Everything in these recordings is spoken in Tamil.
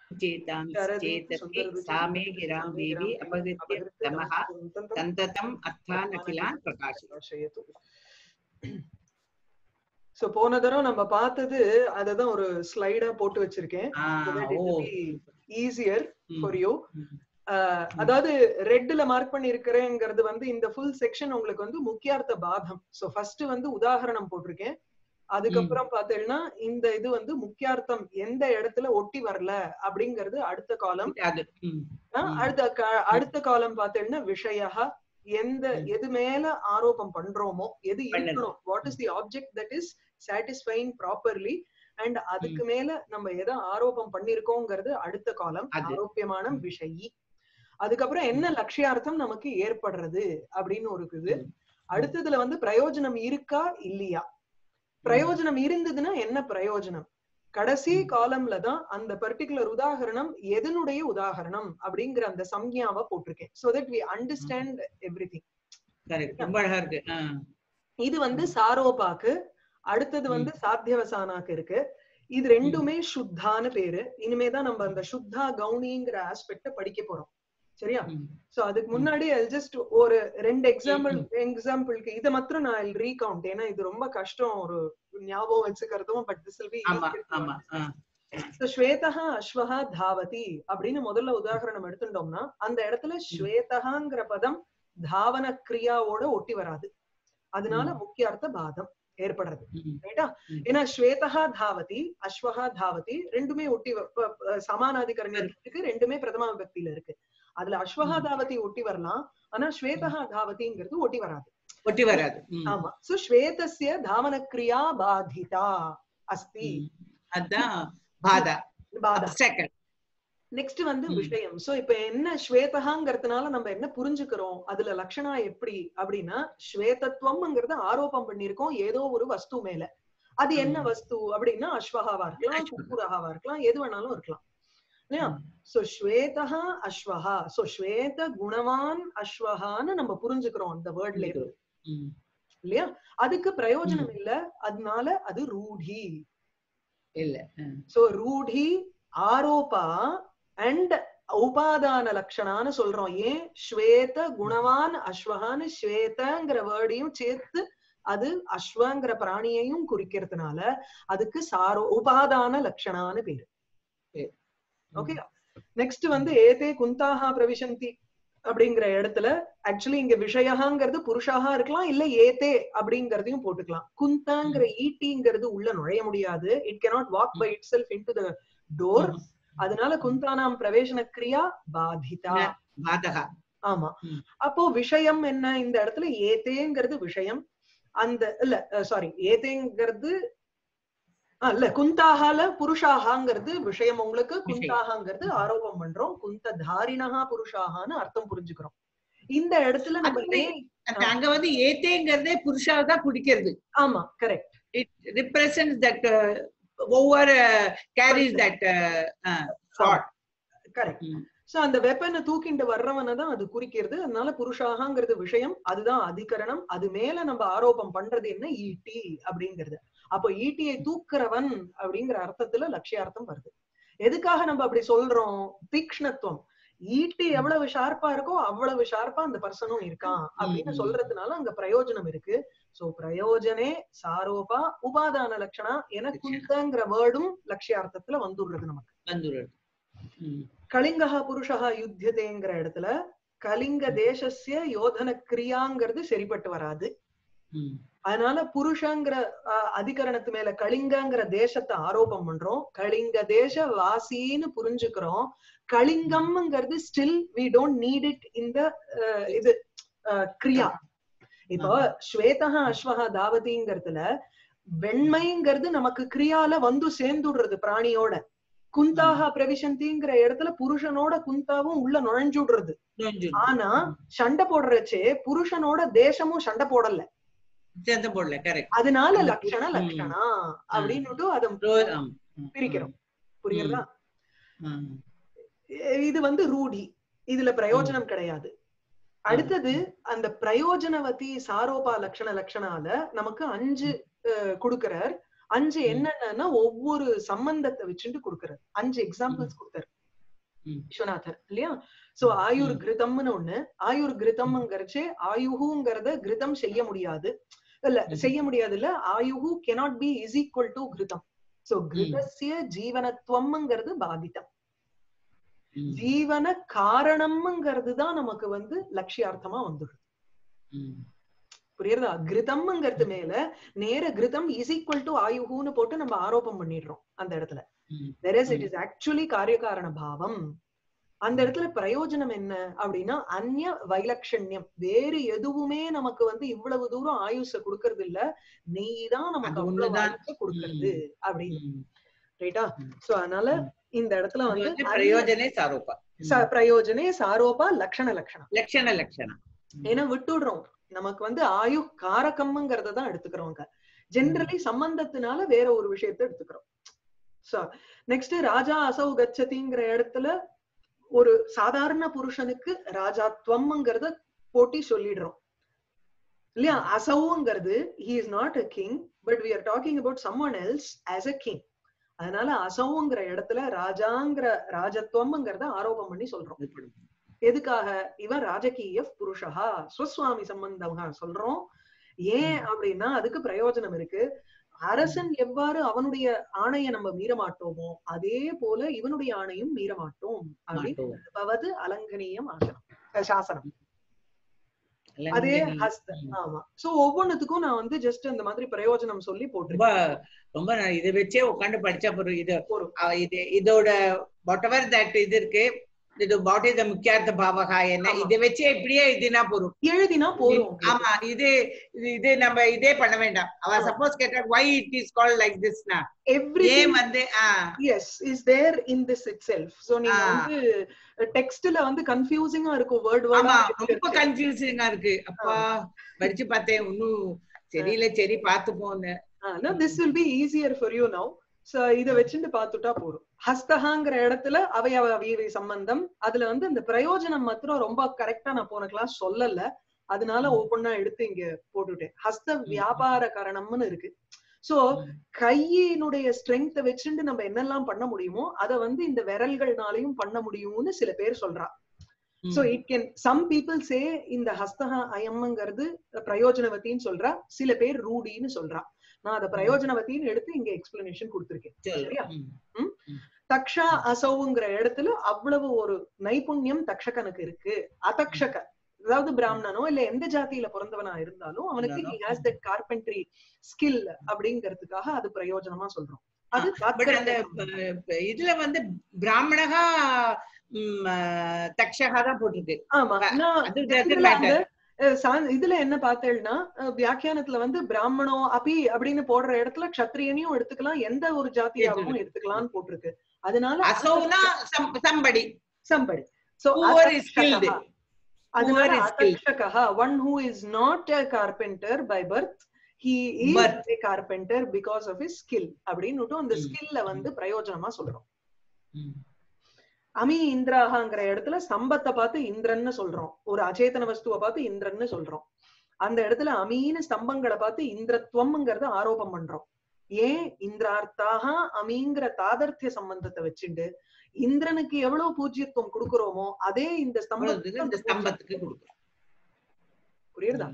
चेतांश्चेतसि सा मे गिरां देवी अपहृत्य तमः सन्ततम् अर्थानखिलान् प्रकाशय பிரகாஷயத்து சோ போன தடவை நம்ம பார்த்தது அததான் ஒரு ஸ்லைடா போட்டு வச்சிருக்கேன் ஆ, ஓ. ஈஸியர் ம், ஃபார் யூ ம். அதாவது ரெட்ல மார்க் பண்ணி இருக்கிறேங்கிறது வந்து இந்த ஃபுல் செக்ஷன் உங்களுக்கு வந்து முக்கியார்த்த பாதம் சோ ஃபர்ஸ்ட் வந்து உதாகரணம் போட்டிருக்கேன் அதுக்கப்புறம் பார்த்தேன்னா இந்த இது வந்து முக்கியார்த்தம் எந்த இடத்துல ஒட்டி வரல அப்படிங்கிறது அடுத்த காலம் அது ம், ம். அடுத்த கா- அடுத்த காலம் பார்த்தேன்னா விஷயா எந்த ம். எது மேல ஆரோபம் பண்றோமோ எது பண்ணணும். இருக்கணும் what is the object that is satisfying properly and அதுக்கு மேல நம்ம எதை ஆரோபம் பண்ணிருக்கோங்கிறது அடுத்த காலம் அது. ஆரோப்பியமான ம். விஷயி அதுக்கப்புறம் என்ன லட்சியார்த்தம் நமக்கு ஏற்படுறது அப்படின்னு ஒரு இது ம். அடுத்ததுல வந்து பிரயோஜனம் இருக்கா இல்லையா பிரயோஜனம் இருந்ததுன்னா என்ன பிரயோஜனம் கடைசி ம். காலம்ல தான் அந்த பர்டிகுலர் உதாகரணம் எதனுடைய உதாகரணம் அப்படிங்கிற அந்த சம்ஞாவை போட்டிருக்கேன் so that we understand every correct. ரொம்ப அழகா இருக்கு ஆ, இது வந்து சாரோபாக்கு அடுத்தது வந்து சாத்தியவசானாக்கு இருக்கு இது ரெண்டுமே சுத்தான்னு பேரு இனிமேதான் நம்ம அந்த சுத்தா கவுனிங்கிற ஆஸ்பெக்ட படிக்க போறோம் சரியா ம். சோ அதுக்கு முன்னாடி ஜஸ்ட் ஒரு ரெண்டு எக்ஸாம்பிள் எக்ஸாம்பிளுக்கு இதை மாத்திரம் நான் ரீகவுண்ட் ஏன்னா இது ரொம்ப கஷ்டம் ஒரு ஞாபகம் வச்சுக்கிறதும் பட் திஸ் வில் பி ஆமா ஆமா ஆ, ஸ்வேதா அஸ்வஹா தாவதி அப்படின்னு முதல்ல உதாகரணம் எடுத்துட்டோம்னா அந்த இடத்துல ஸ்வேதகாங்கிற பதம் தாவன கிரியாவோட ஒட்டி வராது அதனால முக்கிய அர்த்த பாதம் ஏற்படுறது ம், ரைட்டா ம். ஏன்னா ஸ்வேதா தாவதி அஸ்வஹா தாவதி ரெண்டுமே ஒட்டி வ- ப- ப- சமானாதிகரணத்துக்கு ரெண்டுமே பிரதம விபக்தியில இருக்கு அதுல அஸ்வஹா ம். தாவதி ஒட்டி வரலாம் ஆனா ஸ்வேதா தாவதிங்கிறது ஒட்டி வராது ஒட்டி வராது ம், ஆமா சோ ஸ்வேதஸ்ய தாவன கிரியா பாதிதா அஸ்தி ம். அதான் பாதா பாதா செகண்ட் நெக்ஸ்ட் வந்து ம். விஷயம் சோ இப்ப என்ன ஸ்வேதகாங்கிறதுனால நம்ம என்ன புரிஞ்சுக்கிறோம் அதுல லட்சணா எப்படி அப்படின்னா ஸ்வேதத்துவம்ங்கிறத ஆரோபம் பண்ணிருக்கோம் ஏதோ ஒரு வஸ்து மேல அது என்ன ம். வஸ்து அப்படின்னா அஸ்வகாவா இருக்கலாம் அஸ்வகா. குக்குரகாவா இருக்கலாம் எது வேணாலும் இருக்கலாம் இல்லையா சோ ஸ்வேதா அஸ்வஹா சோ ஸ்வேத குணவான் அஸ்வஹான்னு நம்ம புரிஞ்சுக்கிறோம் அந்த வேர்ட்ல இருந்து ம், இல்லையா அதுக்கு பிரயோஜனம் இல்ல அதனால அது ரூಢி இல்ல ஆ, சோ ரூಢி ஆரோபா அண்ட் உபாதான லட்சணான்னு சொல்றோம் ஏன் ஸ்வேத குணவான் அஸ்வகான்னு ஸ்வேதங்கிற வேர்டையும் சேர்த்து அது அஸ்வங்கிற பிராணியையும் குறிக்கிறதுனால அதுக்கு சாரோ உபாதான லட்சணான்னு பேரு பேரு. ஓகே நெக்ஸ்ட் வந்து ஏதே குந்தாஹா பிரவிசந்தி அப்படிங்கிற இடத்துல ஆக்சுவலி இங்க விஷயகாங்கிறது புருஷாக இருக்கலாம் இல்ல ஏதே அப்படிங்கறதையும் போட்டுக்கலாம் குந்தாங்கிற ஈட்டிங்கிறது உள்ள நுழைய முடியாது it cannot walk by itself into the door ம். அதனால குந்தானாம் பிரவேசன கிரியா பாதிதா ந- பாதகா ஆமா ம். அப்போ விஷயம் என்ன இந்த இடத்துல ஏதேங்கிறது விஷயம் அந்த இல்ல சாரி ஏதேங்கிறது ஆ, இல்ல குந்தாகால புருஷாகாங்கிறது விஷயம் உங்களுக்கு குந்தாகாங்கிறது ஆரோபம் பண்றோம் குந்த தாரிணகா புருஷாகான்னு அர்த்தம் புரிஞ்சுக்கிறோம் இந்த இடத்துல நம்ம அதுவே- ஏன் அந்த அங்க வந்து ஏத்தேங்கிறதே புருஷாவை தான் குடிக்கிறது ஆமா கரெக்ட் இட் ரிப்ரசன்ட் தட் ஒவ்வொரு carries that short correct so அந்த வெப்பனை தூக்கிட்டு வர்றவனை தான் அது குறிக்கிறது அதனால புருஷாகங்கிறது விஷயம் அதுதான் அதிகரணம் அது மேல நம்ம ஆரோபம் பண்றது என்ன ஈட்டி அப்படிங்கிறது அப்போ ஈட்டியை தூக்குறவன் அப்படிங்கிற அர்த்தத்துல லட்சியார்த்தம் வருது எதுக்காக நம்ம அப்படி சொல்றோம் தீக்ஷ்ணத்துவம் ஈட்டி எவ்வளவு ஷார்ப்பா இருக்கோ அவ்வளவு ஷார்ப்பா அந்த பர்சனும் இருக்கான் அப்படின்னு ம். சொல்றதுனால அங்க பிரயோஜனம் இருக்கு சோ பிரயோஜனே சாரோபா உபாதான லட்சணா என லட்சணா. குந்தங்கிற வேர்டும் லட்சியார்த்தத்துல வந்துடுறது நமக்கு வந்துடுறது ம், கலிங்கஹ புருஷா யுத்தியதேங்கிற இடத்துல கலிங்க தேசஸ்ய யோதன கிரியாங்கிறது சரிப்பட்டு வராது ம், அதனால புருஷங்கிற அஹ், அதிகரணத்து மேல கலிங்கங்கிற தேசத்தை ஆரோபம் பண்றோம் கலிங்க தேச வாசின்னு புரிஞ்சுக்கிறோம் கலிங்கம்ங்கிறது still we don't need it இந்த இது அஹ், கிரியா இப்போ ஸ்வேதா அஸ்வஹா தாவதிங்கிறதுல வெண்மைங்கிறது நமக்கு கிரியால வந்து சேர்ந்துடுறது பிராணியோட குந்தாஹா பிரவிசந்திங்கிற இடத்துல புருஷனோட குந்தாவும் உள்ள நுழைஞ்சுடுறது நுழைஞ்சிடும். ஆனா சண்டை போடுறச்சே புருஷனோட தேசமும் சண்டை போடல சேர்த்து போடல கரெக்ட் அதனால அந்த லட்சண ம். லட்சணா அப்படின்னுட்டு அதை பிரிக்கிறோம் புரியுறதா இது வந்து ரூடி இதுல பிரயோஜனம் கிடையாது அடுத்தது அந்த பிரயோஜனவதி சாரோபா லட்சண லட்சணால நமக்கு அஞ்சு அஹ், கொடுக்கிறார் அஞ்சு ம். என்னென்னா ஒவ்வொரு சம்பந்தத்தை வச்சுட்டு கொடுக்கிறார் அஞ்சு எக்ஸாம்பிள்ஸ் கொடுத்தாரு ம். விஸ்வநாதர் இல்லையா சோ ஆயுர் ம். கிருதம்னு ஒண்ணு ஆயுர் கிருதம்ங்கிறச்சு ஆயுகுங்கிறத கிருதம் செய்ய முடியாது இல்ல ம். செய்ய முடியாது இல்ல ஆயுகு cannot be is equal to கிருதம் சோ கிருதஸ்ய ஜீவனத்துவம்ங்கிறது பாதிதம் ம், ஜீவன காரணம்ங்கிறது தான் நமக்கு வந்து லட்சியார்த்தமா வந்துடும் ம். புரியுறதா கிருதம்ங்கிறது மேல நேர கிருதம் இஸ் ஈக்குவல் டு ஆயுகுன்னு போட்டு நம்ம ஆரோபம் பண்ணிடுறோம் அந்த இடத்துல ம். வெரஸ் இட் ம். இஸ் ஆக்சுவலி காரியகாரண பாவம் அந்த இடத்துல பிரயோஜனம் என்ன அப்படின்னா அந்நிய வைலட்சண்யம் வேறு எதுவுமே நமக்கு வந்து இவ்வளவு தூரம் ஆயுஷ கொடுக்கறது இல்ல நீதான் நமக்கு அது அவ்வளவு ஒண்ணுதான். ஆயுஷ கொடுக்கறது அப்படின்னு ம். ரைட்டா ம். சோ அதனால ம். இந்த இடத்துல அது வந்து வந்து அந்நிய பிரயோஜனே சாரூப ச- பிரயோஜனே சாரோபா லக்ஷண லட்சணம் லட்சண லட்சணம் ஏன்னா விட்டுடுறோம் நமக்கு வந்து ஆயு காரகம்ங்கிறத தான் எடுத்துக்கிறோங்க ஜென்ரலி சம்பந்தத்தினால வேற ஒரு விஷயத்தை எடுத்துக்கிறோம் சோ நெக்ஸ்ட் ராஜா அசௌ கச்சதிங்கிற இடத்துல ஒரு சாதாரண புருஷனுக்கு ராஜாத்வம்ங்கிறத போட்டி சொல்லிடுறோம் இல்லையா அசௌங்கிறது he is not a king but we are talking about someone else as a king அதனால அசௌங்கிற இடத்துல ராஜாங்கிற ராஜத்வம்ங்கிறத ஆரோபம் பண்ணி சொல்றோம் எதுக்காக இவன் ராஜகீய புருஷா ஸ்வஸ்வாமி சம்பந்தமா சொல்றோம் ஏன் அப்படின்னா அதுக்கு பிரயோஜனம் இருக்கு அரசன் எவ்வாறு அவனுடைய ஆணையை நம்ம மீற மாட்டோமோ அதே போல இவனுடைய ஆணையும் மீற மாட்டோம் அப்படின்னு மாட்டோம். பவது அலங்கனீயம் ஆசனம் அஹ் சாசனம் அதே லங்கனி. ஹஸ்த ம். ஆமா சோ ஒவ்வொன்னுத்துக்கும் நான் வந்து ஜஸ்ட் இந்த மாதிரி பிரயோஜனம் சொல்லி ரொம்ப போட்டிருக்கேன் ரொம்ப நான் இதை வச்சே உட்காந்து படிச்சா போறோம் இது போரும். அஹ் இது இதோட வாட் எவர் தட் இது இருக்கு இது வாட் இஸ் த முக்கியார்த்த பாவகா என்ன ஆமா. இதை வச்சே இப்படியே இதுனா போறோம் எழுதினா போதும் ஆமா இது இது- இது நம்ம இதே பண்ண வேண்டாம் அவ ஆ. சப்போஸ் கேட்டா why it is call like திஸ்னா எவ்ரி ஏன் வந்து ah as is there in this itself so நீங்க ஆ. வந்து டெக்ஸ்ட்ல வந்து கன்ஃபியூசிங்கா இருக்கும் வேர்ட் ஆமா வேர்டா ரொம்ப கன்ஃபியூசிங்கா இருக்கு அப்பா படிச்சு பார்த்தேன் இன்னும் தெரியல சரி பாத்துப்போன்னு ஆனா this will be easier for you now so இத வச்சுட்டு பாத்துட்டா போதும் ஹஸ்தகாங்கிற இடத்துல அவயவ வீரி சம்பந்தம் அதுல வந்து இந்த பிரயோஜனம் மாத்திரம் ரொம்ப கரெக்டா நான் போன கிளாஸ் சொல்லல அதனால ம். ஒவ்வொன்னா எடுத்து இங்க போட்டுட்டேன் ஹஸ்த வியாபார காரணம்னு இருக்கு சோ ம். கையினுடைய ஸ்ட்ரென்த்தை வச்சுட்டு நம்ம என்னெல்லாம் பண்ண முடியுமோ அத வந்து இந்த விரல்கள்னாலையும் பண்ண முடியும்னு சில பேர் சொல்றா so it can some people say இந்த ஹஸ்தக அயம்ங்கிறது பிரயோஜனவத்தின்னு சொல்றா சில பேர் ரூடின்னு சொல்றா நான் அத பிரயோஜனவத்தின்னு எடுத்து இங்க எக்ஸ்பிளனேஷன் கொடுத்திருக்கேன் சரியா? ம். தக்ஷா அசௌங்கிற இடத்துல அவ்வளவு ஒரு நைபுண்யம் தக்ஷகனுக்கு இருக்கு அதக்ஷக அதாவது பிராமணனோ இல்ல எந்த ஜாதியில பிறந்தவனா இருந்தாலும் அவனுக்கு இருந்தாலும். he has that carpentry skill அப்படிங்கிறதுக்காக அது பிரயோஜனமா சொல்றோம் அது பட் அந்த தாத்பர்ய ப- ப- இதுல வந்து பிராமணகா ம், ஆ, தக்ஷகா தான் போட்டிருக்கு ஆமா நான் அது doesn't இதுல matter. அந்த, அஹ், சா- இதுல என்ன பார்த்தேன்னா அஹ், வியாக்கியானத்துல வந்து பிராமணோ அபி அப்படின்னு போடுற இடத்துல க்ஷத்ரியனையும் எடுத்துக்கலாம் எந்த ஒரு ஜாதியாவும் எடுத்துக்கலாம்னு போட்டிருக்கு அதனால அசௌனா somebody somebody so whoever is skilled அதனால whoever is skilled. அதக்ஷகா one who is not a carpenter by birth he Birth. Is a carpenter because of his skill அப்படின்னு அந்த ம். ஸ்கில்ல வந்து பிரயோஜனமா சொல்றோம் ம். அமி இந்திராகாங்கிற இடத்துல ஸ்தம்பத்தை பார்த்து இந்திரன்னு சொல்றோம் ஒரு அச்சேதன வஸ்துவை பார்த்து இந்திரன்னு சொல்றோம் அந்த இடத்துல அமீன ஸ்தம்பங்களை பார்த்து இந்திரத்துவம்ங்கிறத ஆரோபம் பண்றோம் ஏன் இந்திரார்த்தாக அமீங்கிற தாதர்த்திய சம்பந்தத்தை வச்சுண்டு இந்திரனுக்கு எவ்வளவு பூஜ்யத்துவம் கொடுக்கிறோமோ அதே இந்த அவ்வளவுக்கு இந்த ஸ்தம்பத்துக்கு ஸ்தம்பத்துக்கு கொடுக்கும் புரியுதா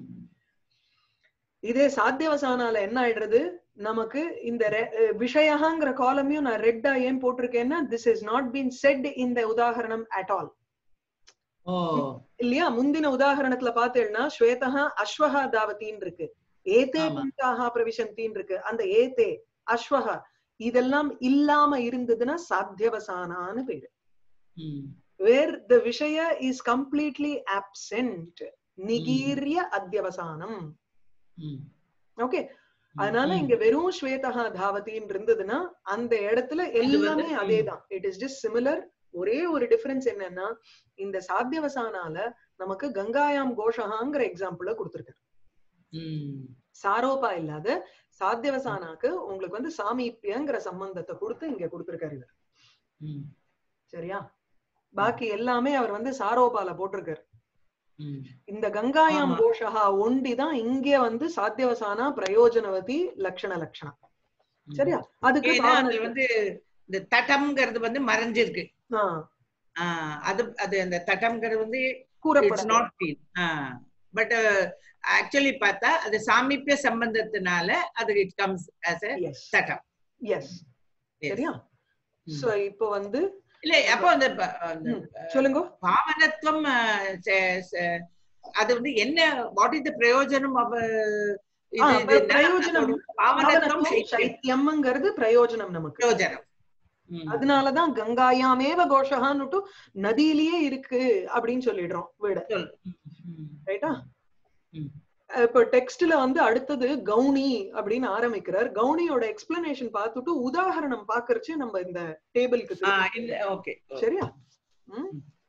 இதே சாத்தியவசானால என்ன ஆயிடுறது நமக்கு இந்த ரெ- அஹ் விஷயகாங்கிற காலமையும் நான் ரெட்டா ஏன் போட்டிருக்கேன்னா this is not been set இந்த உதாகரணம் அட் ஆல் ஓ இல்லையா முந்தின உதாகரணத்துல பார்த்தேன்னா ஸ்வேதா அஸ்வஹா தாவத்தின்னு இருக்கு ஏதே ஆமா. குண்டாஹா பிரவிசந்தின்னு இருக்கு அந்த ஏதே அஸ்வஹா இதெல்லாம் இல்லாம இருந்ததுன்னா சாத்தியவசானான்னு பேரு ம். வேர் த விஷய இஸ் கம்ப்ளீட்லி absent நிகீரிய அத்தியவசானம் ம். ஓகே அதனால ம். இங்க வெறும் ஸ்வேதா தாவத்தின்னு இருந்ததுன்னா அந்த இடத்துல எல்லாமே ம். அதேதான் இட் இஸ் ஜஸ்ட் சிமிலர் ஒரே ஒரு டிஃபரன்ஸ் என்னன்னா இந்த சாத்தியவசானால நமக்கு கங்காயாம் கோஷகாங்கிற எக்ஸாம்பிள கொடுத்திருக்காரு ம். சாரோபா இல்லாத சாத்தியவசானாக்கு உங்களுக்கு வந்து சாமீப்பியங்கிற சம்பந்தத்தை கொடுத்து இங்க கொடுத்திருக்காரு இவர் ம். சரியா பாக்கி எல்லாமே அவர் வந்து சாரோபால போட்டிருக்காரு ம். இந்த கங்காயாம் ஆமா. கோஷகா ஒண்டிதான் இங்க வந்து சாத்தியவசானா பிரயோஜனவதி லட்சண லட்சணம் சரியா அதுக்கு ஏன்னா அதுல பாவனை- வந்து இந்த தட்டம்ங்கிறது வந்து மறைஞ்சிருக்கு ஆ, ஆஹ் அது அது அந்த தட்டம்ங்கிறது வந்து இட்ஸ் கூறப்பட நாட் ஃபீல் பட் ஆக்சுவலி பார்த்தா அது சாமீபிய சம்பந்தத்தினால அது it comes as a as தட்டம் எஸ் Yes. சரியா ம். சோ இப்போ வந்து இல்ல அப்போ அந்த ப- அந்த ம், சொல்லுங்க பாவனத்துவம் அஹ், ச- ச- அது வந்து என்ன வாட் இஸ் த பிரயோஜனம் அவ ஆ, பிர- பிரயோஜனம் பாவனத்துவம் பாவனத்துவம் சைத்தியம்ங்கிறது பிரயோஜனம் நமக்கு பிரயோஜனம் ம். அதனாலதான் கங்காயாமேவ கோஷகான்னுட்டு நதியிலேயே இருக்கு அப்படின்னு சொல்லிடுறோம் வீட சொல். ம், ம், ரைட்டா ம். இப்போ டெக்ஸ்ட்ல வந்து அடுத்தது கவுனி அப்படின்னு ஆரம்பிக்கிறார் கவுனியோட எக்ஸ்பிளனேஷன் பார்த்துட்டு உதாரணம் பாக்குறச்சு நம்ம இந்த டேபிளுக்கு ஆ, இல்ல ஓகே சரியா ம்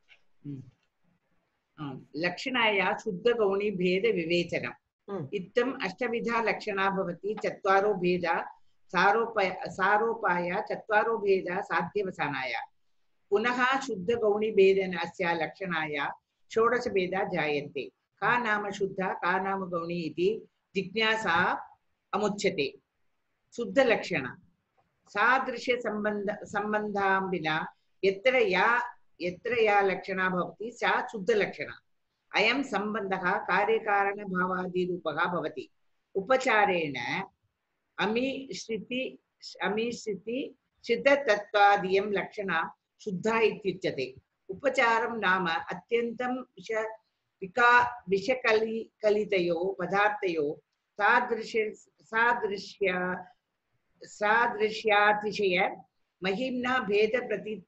लक्षणाया शुद्धगौणी भेद विवेचनम् हम्म। इत्थम् अष्टविधा लक्षणा भवति चत्वारो भेदा सारोपय सारोपाय चत्वारो भेदा साध्यवसानाय पुनः शुद्धगौणीभेदनस्य लक्षणाय षोडशभेदा जायन्ते का नाम शुद्धा का नाम गौणी इति जिज्ञासा अमुच्यते शुद्धलक्षण सादृश्यसम्बन्ध सम्बन्धां विना यत्र या यत्र या लक्षणा भवति सा शुद्धलक्षणा अयं सम्बन्धः कार्यकारणभावादिरूपः भवति उपचारेण अमीश्रिति अमीश्रिति सिद्धतत्त्वादियं लक्षणा शुद्धा इत्युच्यते उपचारं नाम अत्यन्तं विष विका विषकलि कलितयो पदार्थयो सादृश्य सादृश्य सादृश्यातिशय महिम्ना भेदप्रति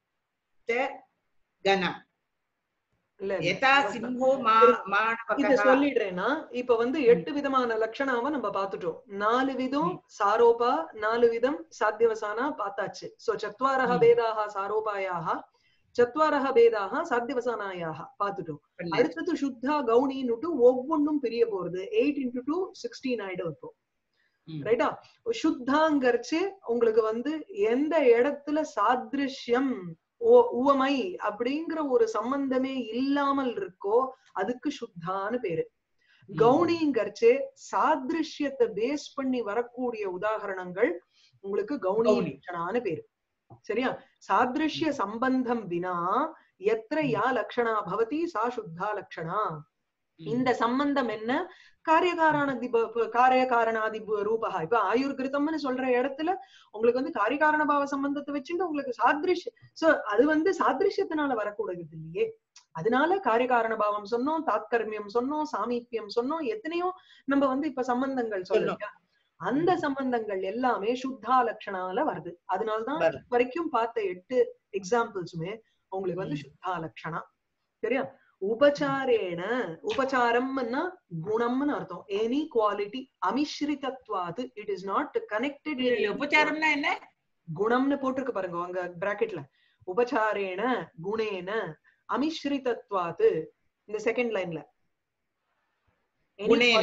கணம் இல்ல இல்ல. யதா சிம்ஹோ மா இத மாணவகः சொல்லிடுறேன்னா இப்ப வந்து எட்டு விதமான லட்சணாவை நம்ம பார்த்துட்டோம் நாலு விதம் சாரோபா நாலு விதம் சாத்தியவசானா பார்த்தாச்சு சோ சத்வாரஹ ம். பேதாக சாரோபாயாக சத்வாரஹ பேதாக சாத்தியவசானாயாக பார்த்துட்டோம் பண்ணு. அடுத்தது சுத்தா கவுனின்னுட்டு ஒவ்வொன்றும் பிரிய போறது எயிட் இன்டூ டூ சிக்ஸ்டீன் ஆயிடும் இப்போ ம். ரைட்டா சுத்தாங்கரிச்சு உங்களுக்கு வந்து எந்த இடத்துல சாதிருஷ்யம் ஓ- உவமை அப்படிங்கிற ஒரு சம்பந்தமே இல்லாமல் இருக்கோ அதுக்கு சுத்தான்னு பேரு ம். கவுனிங்கரிச்சு சாதிருஷ்யத்தை பேஸ் பண்ணி வரக்கூடிய உதாகரணங்கள் உங்களுக்கு கவுனி கௌணி. லட்சணான்னு பேரு சரியா சாதிருஷ்ய சம்பந்தம் வினா எத்திர யா லக்ஷணா பவதி சா சுத்தா லக்ஷணா இந்த சம்பந்தம் என்ன காரியகாரணாதி ப- காரியகாரணாதி ப- ரூபகா இப்ப ஆயுர்கிருதம்னு சொல்ற இடத்துல உங்களுக்கு வந்து காரியகாரண பாவ சம்பந்தத்தை வச்சுட்டு உங்களுக்கு சாதிருஷ்ய சோ அது வந்து சாதிருஷ்யத்தினால வரக்கூடாது இல்லையே அதனால காரியகாரண பாவம் சொன்னோம் தாத்கர்மியம் சொன்னோம் சாமீபியம் சொன்னோம் எத்தனையோ நம்ம வந்து இப்ப சம்பந்தங்கள் சொன்னோம். சொல்லுங்க அந்த சம்பந்தங்கள் எல்லாமே சுத்தா லட்சணால வருது அதனாலதான் வருது. வரைக்கும் பார்த்த எட்டு எக்ஸாம்பிள்ஸுமே உங்களுக்கு வந்து ம். சுத்தா லட்சணா சரியா உபச்சாரேன உபச்சாரம்னா குணம்னு அர்த்தம் எனி குவாலிட்டி அமிஸ்ரிதத்வாது இட் இஸ் நாட் கனெக்டட் இல்ல, உபச்சாரம்னா என்ன குணம்னு போட்டிருக்கு பாருங்க அங்க பிராக்கெட்ல உபச்சாரேன குணேன அமிஸ்ரிதத்வாது இந்த செகண்ட் லைன்ல குணேன.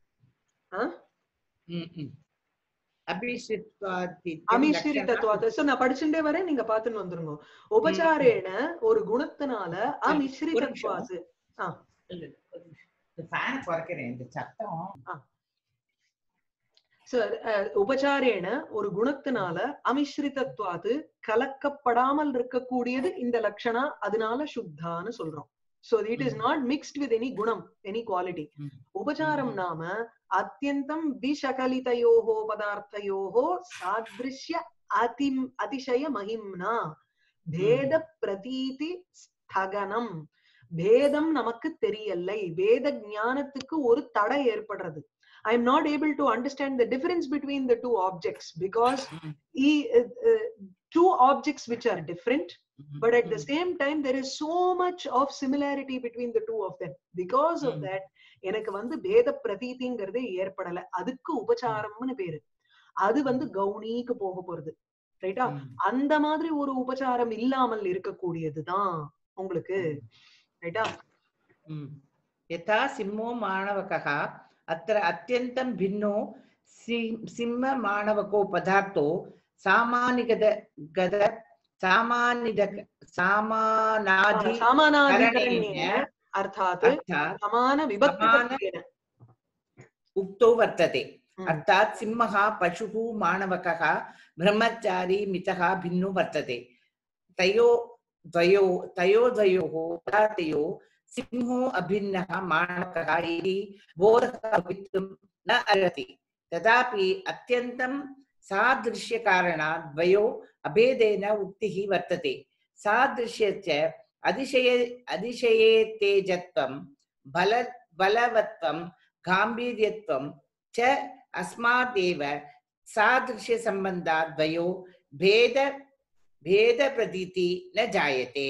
ம், ம். அபிஷித்வாதி அமிஸ்ரிதத்வாது சோ நான் படிச்சுட்டே வரேன் நீங்க பாத்துன்னு வந்துருங்க உபச்சாரேன ஒரு குணத்தினால அமிஸ்ரிதத்வாது ஃபேன் குறைக்கிறேன் இந்த சத்தம் சார் உபச்சாரேன ஒரு குணத்தினால அமிஸ்ரிதத்வாது கலக்கப்படாமல் இருக்கக்கூடியது இந்த லட்சணா அதனால சுத்தான்னு சொல்றோம் சோ இட் இஸ் ம். நாட் மிக்ஸ்ட் வித் எனி குணம் எனி குவாலிட்டி ம். உபச்சாரம் ம். நாம அத்தியந்தம் விஷகலிதயோஹோ பதார்த்தயோஹோ சாதிருஷ்ய அதிம் அதிசய மகிம்னா பேத பிரதீதி ஸ்தகனம் பேதம் நமக்கு தெரியலை வேத ஞானத்துக்கு ஒரு தடை ஏற்படுறது I am not able to understand the difference between the two objects because ம். Two objects which are different but at the same time there is so much of similarity between the two of them because of Mm. that எனக்கு வந்து பேத பிரதீதிங்கிறதே ஏற்படல அதுக்கு உபச்சாரம்னு பேரு அது வந்து கவுனிக்கு போக போறது ரைட்டா அந்த மாதிரி ஒரு உபச்சாரம் இல்லாமல் இருக்கக்கூடியதுதான் உங்களுக்கு ரைட்டா यथा सिंहो माणवकः अत्र अत्यन्तं भिन्नो सि- सिंहमाणवको पदार्थो सामानिगद गद सामानिद सामानादि சாமானாதிகரண்யேன அர்த்தாத் अर्थात् சமான விபக்திகத்வேன उक्तो वर्तते Mm. अर्थात् सिंहः पशुः माणवकः ब्रह्मचारी मितः भिन्नो वर्तते तयो द्वयो तयोर्द्वयोः पदार्थयो सिंहो अभिन्नः माणकः इति बोधः भवितुं न अर्हति तथापि अत्यन्तं सादृश्यकारणात् द्वयो अभेदेन उक्तिः वर्तते सादृश्यस्य अतिशये अतिशये तेजत्वं बल बलवत्वं गाम्भीर्यत्वं च अस्मादेव सादृश्यसम्बन्धात् द्वयो भेद भेदप्रतीति न जायते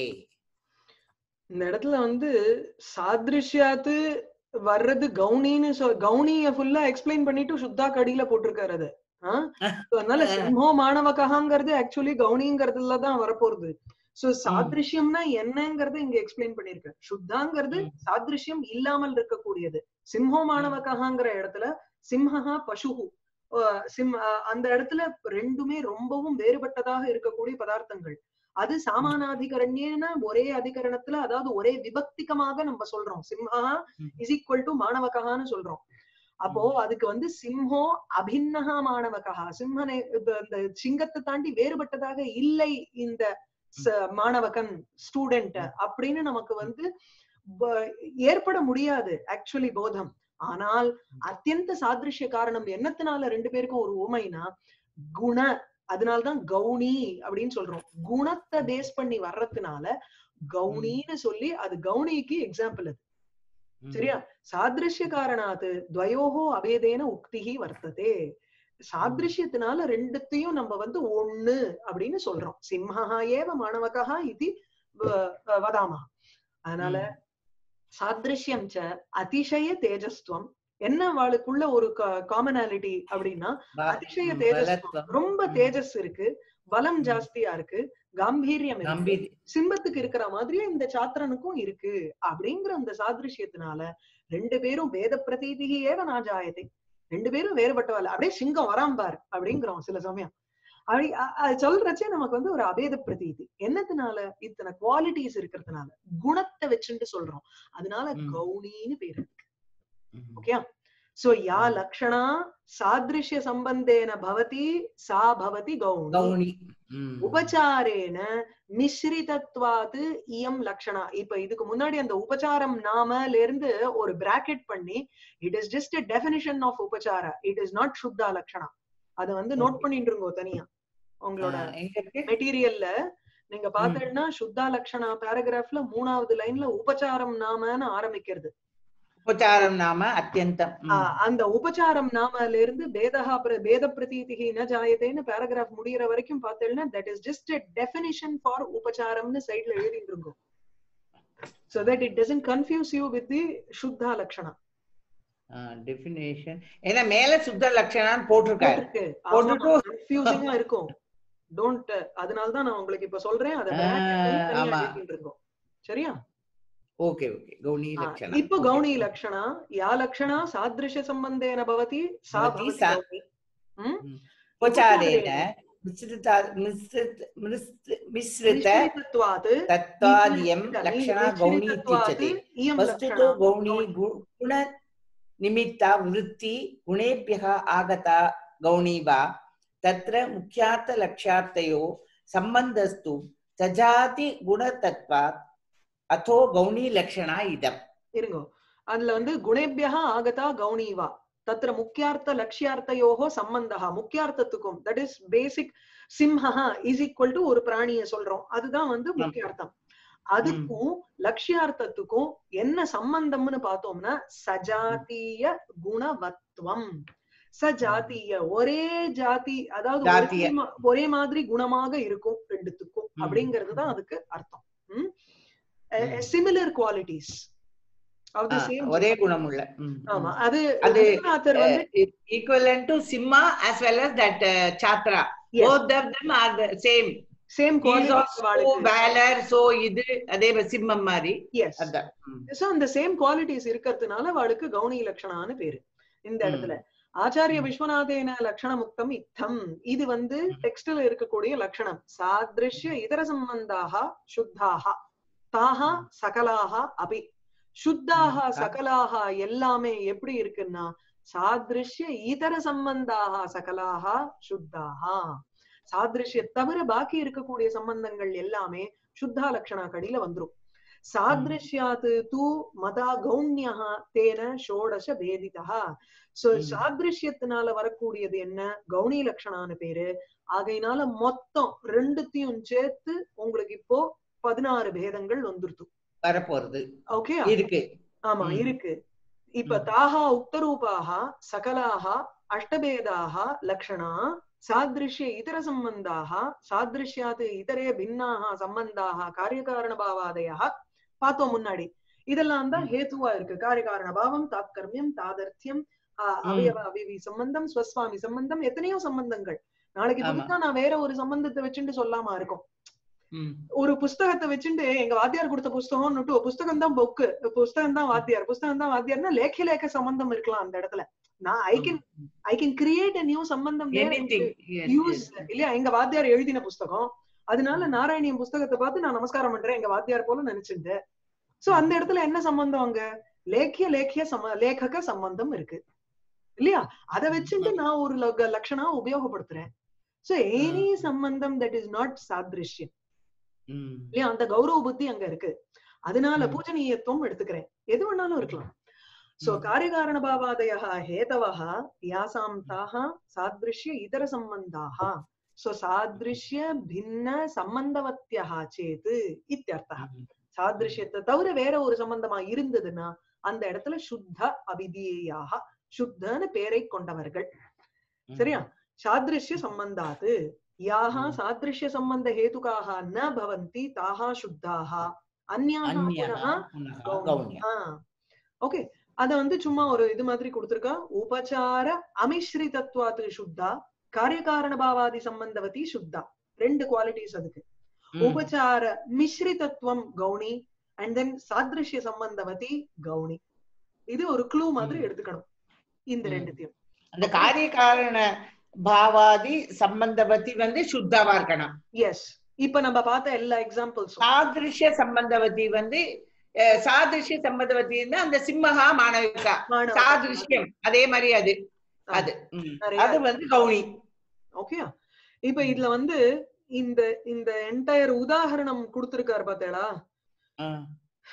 இந்த இடத்துல வந்து சாதிருஷ்யாத்து வர்றது கவுனின்னு சொல் கவுனிய ஃபுல்லா எக்ஸ்பிளைன் பண்ணிட்டு சுத்தா கடியில போட்டிருக்காரு அது ஆ? So, அதனால சிம்மோ மாணவகங்கிறது ஆக்சுவலி கவுனிங்கிறதுல தான் வரப்போறது சோ சாதிருஷ்யம்னா என்னங்கறத இங்க எக்ஸ்பிளைன் பண்ணிருக்க சுத்தாங்கிறது ம். சாதிருஷ்யம் இல்லாமல் இருக்கக்கூடியது சிம்ஹோ மாணவகங்கிற இடத்துல சிம்ஹா பசுகு அஹ் சிம் அஹ் அந்த இடத்துல ரெண்டுமே ரொம்பவும் வேறுபட்டதாக இருக்கக்கூடிய பதார்த்தங்கள் அது சாமானாதிகரண்யேன ஒரே அதிகரணத்துல அதாவது ஒரே விபக்திகமாக நம்ம சொல்றோம் சிம்ஹா ம். இஸ் ஈக்குவல் டு மாணவகான்னு சொல்றோம் அப்போ அதுக்கு வந்து சிம்ஹோ அபின்னஹா மாணவகா சிம்மனை இப்ப இந்த சிங்கத்தை தாண்டி வேறுபட்டதாக இல்லை இந்த ச- மாணவகன் ஸ்டூடெண்ட் அப்படின்னு நமக்கு வந்து ப- ஏற்பட முடியாது ஆக்சுவலி போதம் ஆனால் அத்தியந்த சாதிருஷ்ய காரணம் என்னத்தினால ரெண்டு பேருக்கும் ஒரு உமைனா குண அதனால்தான் கவுனி அப்படின்னு சொல்றோம் குணத்தை பேஸ் பண்ணி வர்றதுனால கவுனின்னு சொல்லி அது கவுனிக்கு எக்ஸாம்பிள் அது சரியா சாதிருஷ்ய காரணாத்து துவயோகோ அபேதேன உக்திகி வர்த்ததே சாதிருஷ்யத்தினால ரெண்டுத்தையும் நம்ம வந்து ஒண்ணு அப்படின்னு சொல்றோம் சிம்ஹா ஏவ மாணவகா இது வதாமா அதனால சாதிருஷ்யம் ச அதிசய தேஜஸ்துவம் என்ன வாளுக்குள்ள ஒரு காமனாலிட்டி அப்படின்னா அதிசய தேஜஸ்துவம் ரொம்ப ம். தேஜஸ் இருக்கு பலம் ம். ஜாஸ்தியா இருக்கு காம்பீரியம் இருக்கு கம்பீர் சிம்பத்துக்கு இருக்கிற மாதிரியே இந்த சாத்திரனுக்கும் இருக்கு அப்படிங்கிற அந்த சாதிருஷ்யத்தினால ரெண்டு பேரும் வேத பிரதீதிகி ஏவ நாஜாயத்தை ரெண்டு பேரும் வேறுபட்டவல்ல அப்படியே சிங்கம் வராம் பார் அப்படிங்கிறோம் சில சமயம் அப்படி அ- அது சொல்றச்சே நமக்கு வந்து ஒரு அபேத பிரதீதி என்னத்தினால இத்தனை குவாலிட்டிஸ் இருக்கிறதுனால குணத்தை வச்சுட்டு சொல்றோம் அதனால ம். கௌணின்னு பேரு ம். ஓகே சோ யா ம். லக்ஷணா சாதிருஷ்ய சம்பந்தேன பவதி சா பவதி கௌணி கௌணி ம். உபச்சாரேன மிஸ்ரிதத்வாது இயம் லக்ஷணா இப்ப இதுக்கு முன்னாடி அந்த உபச்சாரம் நாமல இருந்து ஒரு பிராக்கெட் பண்ணி it is just definition of உபச்சார இட் இஸ் நாட் சுத்தா லக்ஷணா அத வந்து நோட் Okay. பண்ணிட்டு இருங்கோ தனியா உங்களோட ஆ, எங்க இருக்கு மெட்டீரியல்ல நீங்க பாத்தீங்கன்னா சுத்தா லக்ஷணா பேராகிராஃப்ல மூணாவது லைன்ல உபச்சாரம் நாமன்னு ஆரம்பிக்கிறது உபச்சாரம் நாம அத்தியந்தம் ம். ஆஹ் அந்த உபச்சாரம் நாமல இருந்து பேதஹா பிர- பேத பிரதீதிகி ந ஜாயதேன்னு பேராகிராஃப் முடியற வரைக்கும் பார்த்தேன்னா that is just definition for உபச்சாரம்னு சைட்ல எழுதிட்டு இருக்கும் so that it doesn't confuse you with the சுத்தா லக்ஷணா டெபினேஷன் ஏன்னா மேல சுத்த லட்சணம் போட்டிருக்காரு போட்டுட்டு- கன்ஃபியூசிங்கா இருக்கும் டோன்ட் அதனாலதான் நான் உங்களுக்கு இப்ப சொல்றேன் அதை ஆ, தனியா ஆமா. எழுதிட்டு இருக்கோம் சரியா ஓகே ஓகே கௌணி ஆ, லட்சணம் இப்போ கௌணி லக்ஷணா யா லக்ஷணா சாதிருஷ்ய சம்பந்தேன பவதி சா பவதி பவதி சா- கௌணி. ம்? உபச்சாரேன மிஸ்ரிதா மிஸ்ரித் மிஸ்ரித் மிஸ்ரித நிஷ்கிரிதத்வாத் தத்வாதியம் நிஷ்கிரித- லக்ஷணா நிஷ்கிரிதத்வாத் கௌணி இत्युच्यते இயம் वस्तुतो லக்ஷணா. गौणी गु- गुण निमित्ता वृत्ति गुणेभ्यः आगता गौणी वा तत्र मुख्यार्थलक्ष्यार्थयो सम्बन्धस्तु सजाति गुणतत्त्वात् अथो गौणी लक्षणा इदम् இருங்கோ அதுல வந்து குணேபியா ஆகதா கௌணீவா தத்திர முக்கியார்த்த லட்சியார்த்தையோகோ சம்பந்தா முக்கியார்த்தத்துக்கும் தட் இஸ் பேசிக் சிம்ஹா இஸ் ஈக்குவல் டு ஒரு பிராணிய சொல்றோம் அதுதான் வந்து முக்கியார்த்தம் அதுக்கும் லட்சியார்த்தத்துக்கும் என்ன சம்பந்தம்னு பார்த்தோம்னா சஜாத்திய குணவத்வம் சஜாத்திய ஒரே ஜாதி அதாவது ஜாத்திய. ஒரே மா- ஒரே மாதிரி குணமாக இருக்கும் ரெண்டுத்துக்கும் ம். அப்படிங்கிறது தான் அதுக்கு அர்த்தம் ம். சிமிலர் குவாலிட்டிஸ் ஆஃப் தி ஆ, சேம் ஒரே குணமுள்ள ம், ஆமா ம். அது அது, ரங்கநாதர் வந்து equivalent to simha as well as that uh, chatra both of them are the same same he is also qualities valor so இது அதே சிம்மம் மாதிரி எஸ் அதான் ம். சோ அந்த சேம் குவாலிட்டிஸ் இருக்கிறதுனால அவளுக்கு கௌணி லட்சணான்னு பேரு இந்த ம். இடத்துல ஆச்சாரிய ம். விஸ்வநாதேன லட்சண முக்தம் இத்தம் இது வந்து ம். டெக்ஸ்ட்ல இருக்கக்கூடிய லட்சணம் சாதிருஷ்ய இதர சம்பந்தாக சுத்தாக தாஹ ம். சகலாக அபி சுத்தாக ம். சகலாக எல்லாமே எப்படி இருக்குன்னா சாதிருஷ்ய இதர சம்பந்தாக சகலாக சுத்தாக சாதிருஷ்ய தவிர பாக்கி இருக்கக்கூடிய சம்பந்தங்கள் எல்லாமே சுத்தா லட்சணா கடியில வந்துரும் சாதிருஷ்யாத் தூ மதா கௌண்யா தேன ஷோடச பேதிதா சோ ம். சாதிருஷ்யத்தினால வரக்கூடியது என்ன கௌணி லட்சணான்னு பேரு ஆகையினால மொத்தம் ரெண்டுத்தையும் சேர்த்து உங்களுக்கு இப்போ பதினாறு பேதங்கள் வந்துருது வரப்போறது ஓகே இருக்கு ஆமா ம். இருக்கு இப்ப ம். தாஹா உக்தரூபாக சகலாக அஷ்டபேதாக லக்ஷணா சாதிருஷ்ய இதர சம்பந்தாக சாதிருஷ்யாத் இதரே பின்னாக சம்பந்தாக காரியகாரண பாவாதயா பார்த்தோம் முன்னாடி இதெல்லாம் தான் ம். ஹேத்துவா இருக்கு காரியகாரண பாவம் தாத்கர்மியம் தாதர்த்தியம் ஆஹ், அவயவ அவிவி சம்பந்தம் ஸ்வஸ்வாமி சம்பந்தம் எத்தனையோ சம்பந்தங்கள் நாளைக்கு ஆமா. புதுசா நான் வேற ஒரு சம்பந்தத்தை வச்சுட்டு சொல்லாம இருக்கும் ம். ஒரு புஸ்தகத்தை வச்சுட்டு எங்க வாத்தியார் கொடுத்த புஸ்தகம்னுட்டு புஸ்தகம் தான் பொக்கு புஸ்தகம் தான் வாத்தியார் புஸ்தகம் தான் வாத்தியார்னா லேக்க லேக்க சம்பந்தம் இருக்கலாம் அந்த இடத்துல நான் I can I can create a new சம்பந்தம் Anything. Yes, use yes. இல்லையா எங்க வாத்தியார் எழுதின புஸ்தகம் அதனால நாராயணியம் புஸ்தகத்தை பார்த்து நான் நமஸ்காரம் பண்றேன் எங்க வாத்தியார் போல நினைச்சிட்டு சோ அந்த இடத்துல என்ன சம்பந்தம் அங்க லேக்கிய லேக்கிய சம லேखக சம்பந்தம் இருக்கு இல்லையா அத வச்சுட்டு நான் ஒரு லக- லட்சணா உபயோகப்படுத்துறேன் சோ எனி சம்பந்தம் தட் இஸ் நாட் சாத்ரிஷ்யம் ம். இல்லையா அந்த கௌரவ புத்தி அங்க இருக்கு அதனால ம். பூஜனீயத்துவம் எடுத்துக்கிறேன் எது வேணாலும் இருக்கலாம் சோ ம். காரியகாரண பாவாதய ஹேதவः யாசாம் தாः சாத்ருஷ்ய இதர சம்பந்தாः சோ சாத்ருஷ்ய பின்ன சம்பந்தவத்தியः சேத் இத்தியர்த்தः ம். சாத்ருஷ்யத்தை தவிர வேற ஒரு சம்பந்தமா இருந்ததுன்னா அந்த இடத்துல சுத்த அபிதீயாக சுத்தன்னு பேரை கொண்டவர்கள் சரியா சாத்ருஷ்ய சம்பந்தாத் யாः ம். சாத்ருஷ்ய சம்பந்த ஹேதுகாக ந பவந்தி தாः சுத்தாः அந்யாः அந்நியः புனः புனः கௌண்யம். ஓகே அத வந்து சும்மா ஒரு இது மாதிரி கொடுத்திருக்கா உபச்சார அமிஸ்ரிதத்வாத்து சுத்தா காரியகாரண பாவாதி சம்பந்தவதி சுத்தா ரெண்டு குவாலிட்டிஸ் அதுக்கு ம். உபச்சார மிஸ்ரிதத்துவம் கௌணி அண்ட் தென் சாத்ருஷ்ய சம்பந்தவதி கௌணி இது ஒரு க்ளூ மாதிரி ம். எடுத்துக்கணும் இந்த ம். ரெண்டுத்தையும் அந்த காரிய காரண பாவாதி சம்பந்தவதி வந்து சுத்தாவா இருக்கணும் எஸ் இப்ப நம்ம பார்த்த எல்லா எக்ஸாம்பிள்ஸும் சாதிருஷ்ய சம்பந்தவதி வந்து அஹ், சாதிருஷ்ய சம்பந்தவதின்னா அந்த சிம்மகா மாணவிகா சாதிருஷ்யம் அதே மாதிரி அது அது ம். நிறைய அது வந்து கௌணி ஓகே இப்ப இதுல வந்து இந்த இந்த என்டையர் உதாகரணம் கொடுத்திருக்காரு பார்த்தேடா ம்.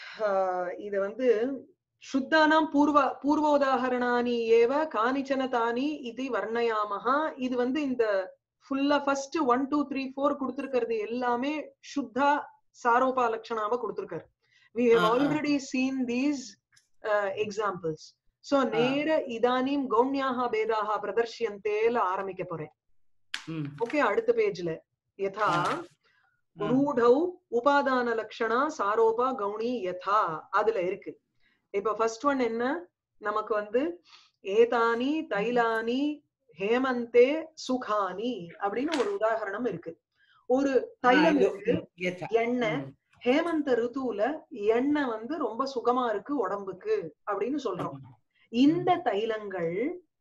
ஆஹ் இது வந்து சுத்தானாம் பூர்வ பூர்வோதாகரணானி ஏவ கானிச்சன தானி இது வர்ணயாமஹ இது வந்து இந்த ஃபுல்லா first one two three four கொடுத்திருக்கிறது எல்லாமே சுத்தா சாரோபா லட்சணாவ கொடுத்திருக்காரு வி ஹவ் ஆ, ஆ. Already seen these examples so நேர இதானீம் கௌண்யாக பேதாக பிரதர்ஷியந்தேல ஆரம்பிக்க போறேன் ம். ஓகே அடுத்த பேஜ்ல யதா ம். ரூடௌ உபாதான லக்ஷணா சாரோபா கௌணி யதா அதுல இருக்கு இப்ப ஃபர்ஸ்ட் ஒன் என்ன நமக்கு வந்து ஏதானி தைலானி ஹேமந்தே சுகானி அப்படின்னு ஒரு உதாகரணம் இருக்கு ஒரு தைலம் இது- இருக்கு யதா. எண்ணெய் ம். ஹேமந்த ருத்துவுல எண்ணெய் வந்து ரொம்ப சுகமா இருக்கு உடம்புக்கு அப்படின்னு சொல்றோம் இந்த தைலங்கள்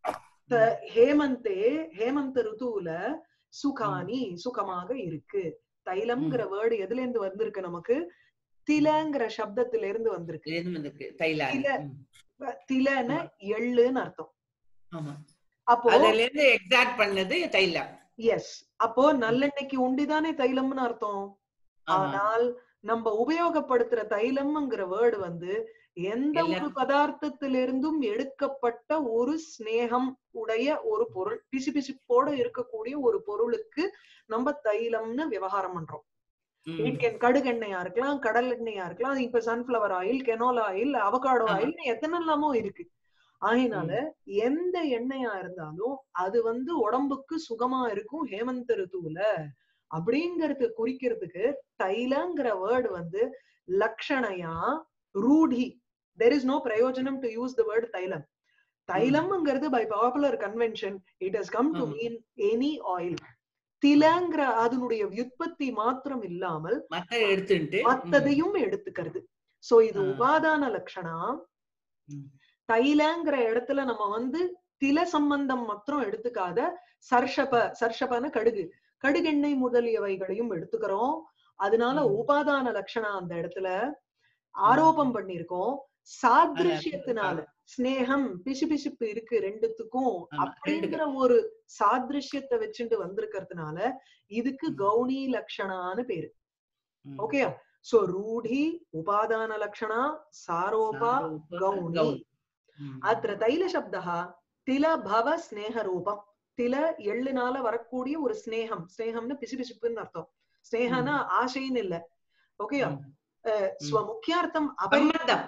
த- ஹேமந்தே ஹேமந்த ருத்துவுல சுகானி சுகமாக இருக்கு தைலம்ங்கிற வேர்டு எதுல இருந்து வந்திருக்கு நமக்கு திலங்கிற சப்தத்துல இருந்து வந்திருக்கு இது வந்துருக்கு. தைலானி. இல்ல. ம். திலன எள்ளுன்னு அர்த்தம் ஆமா. அப்போ அதுல இருந்து எக்ஸாக்ட் பண்ணது தைலம் எஸ் அப்போ நல்லெண்ணெய்க்கு உண்டிதானே தைலம்னு அர்த்தம் ஆமா. ஆனால் நம்ம உபயோகப்படுத்துற தைலம்ங்கிற வேர்டு வந்து எந்த எல்லா- ஒரு பதார்த்தத்திலிருந்தும் எடுக்கப்பட்ட ஒரு ஸ்நேகம் உடைய ஒரு பொருள் பிசுபிசுப்போட இருக்கக்கூடிய ஒரு பொருளுக்கு நம்ம தைலம்னு விவகாரம் பண்றோம் ம். இட் கேன் கடுகெண்ணெயா இருக்கலாம் கடல் எண்ணெயா இருக்கலாம் அது இப்ப sunflower oil canola oil avocado ஆமா. ஆயில் எத்தனெல்லாமோ இருக்கு ஆகினால எந்த எண்ணெயா இருந்தாலும் அது வந்து உடம்புக்கு சுகமா இருக்கும் ஹேமந்த ருத்துவுல அப்படிங்கறது குறிக்கிறதுக்கு தைலங்கிற வேர்டு வந்து லக்ஷணையா ரூடி தெர் இஸ் நோ பிரயோஜனம் டு யூஸ் த வேர்டு தைலம் தைலம்ங்கிறது by popular convention it has come to ஆமா. மீன் எனி ஆயில் திலங்கிற அதனுடைய வியுற்பத்தி மாத்திரம் இல்லாமல் மத்த எடுத்துட்டு மத்ததையும் எடுத்துக்கிறது சோ இது ஆ. உபாதான லட்சணா ம். தைலங்கிற இடத்துல நம்ம வந்து தில சம்பந்தம் மாத்திரம் எடுத்துக்காத சர்ஷப சர்ஷபன கடுகு கடுகெண்ணெய் முதலியவைகளையும் எடுத்துக்கிறோம் அதனால ம். உபாதான லட்சணா அந்த இடத்துல ஆரோபம் பண்ணிருக்கோம் சாதிருஷ்யத்தினால ஸ்னேகம் பிசுபிசுப்பு இருக்கு ரெண்டுத்துக்கும் ஆமா, அப்படிங்கிற ஒரு சாதிருஷ்யத்தை வச்சுட்டு வந்திருக்கிறதுனால இதுக்கு ம். கௌணி லட்சணான்னு பேரு ம். ஓகே சோ ரூಢி உபாதான லட்சணா சாரோபா சாரோப கௌணி கௌணி. ம். அத்திர தைலசப்தः தில பவ ஸ்நேக ரூபம் தில எள்ளுனால வரக்கூடிய ஒரு ஸ்நேகம் ஸ்நேகம்னு பிசுபிசுப்புன்னு அர்த்தம் ஸ்நேகனா ஆசைன்னு இல்ல ஓகே ம். ஸ்வமுக்கியார்த்தம் அபரி சம்பந்தம்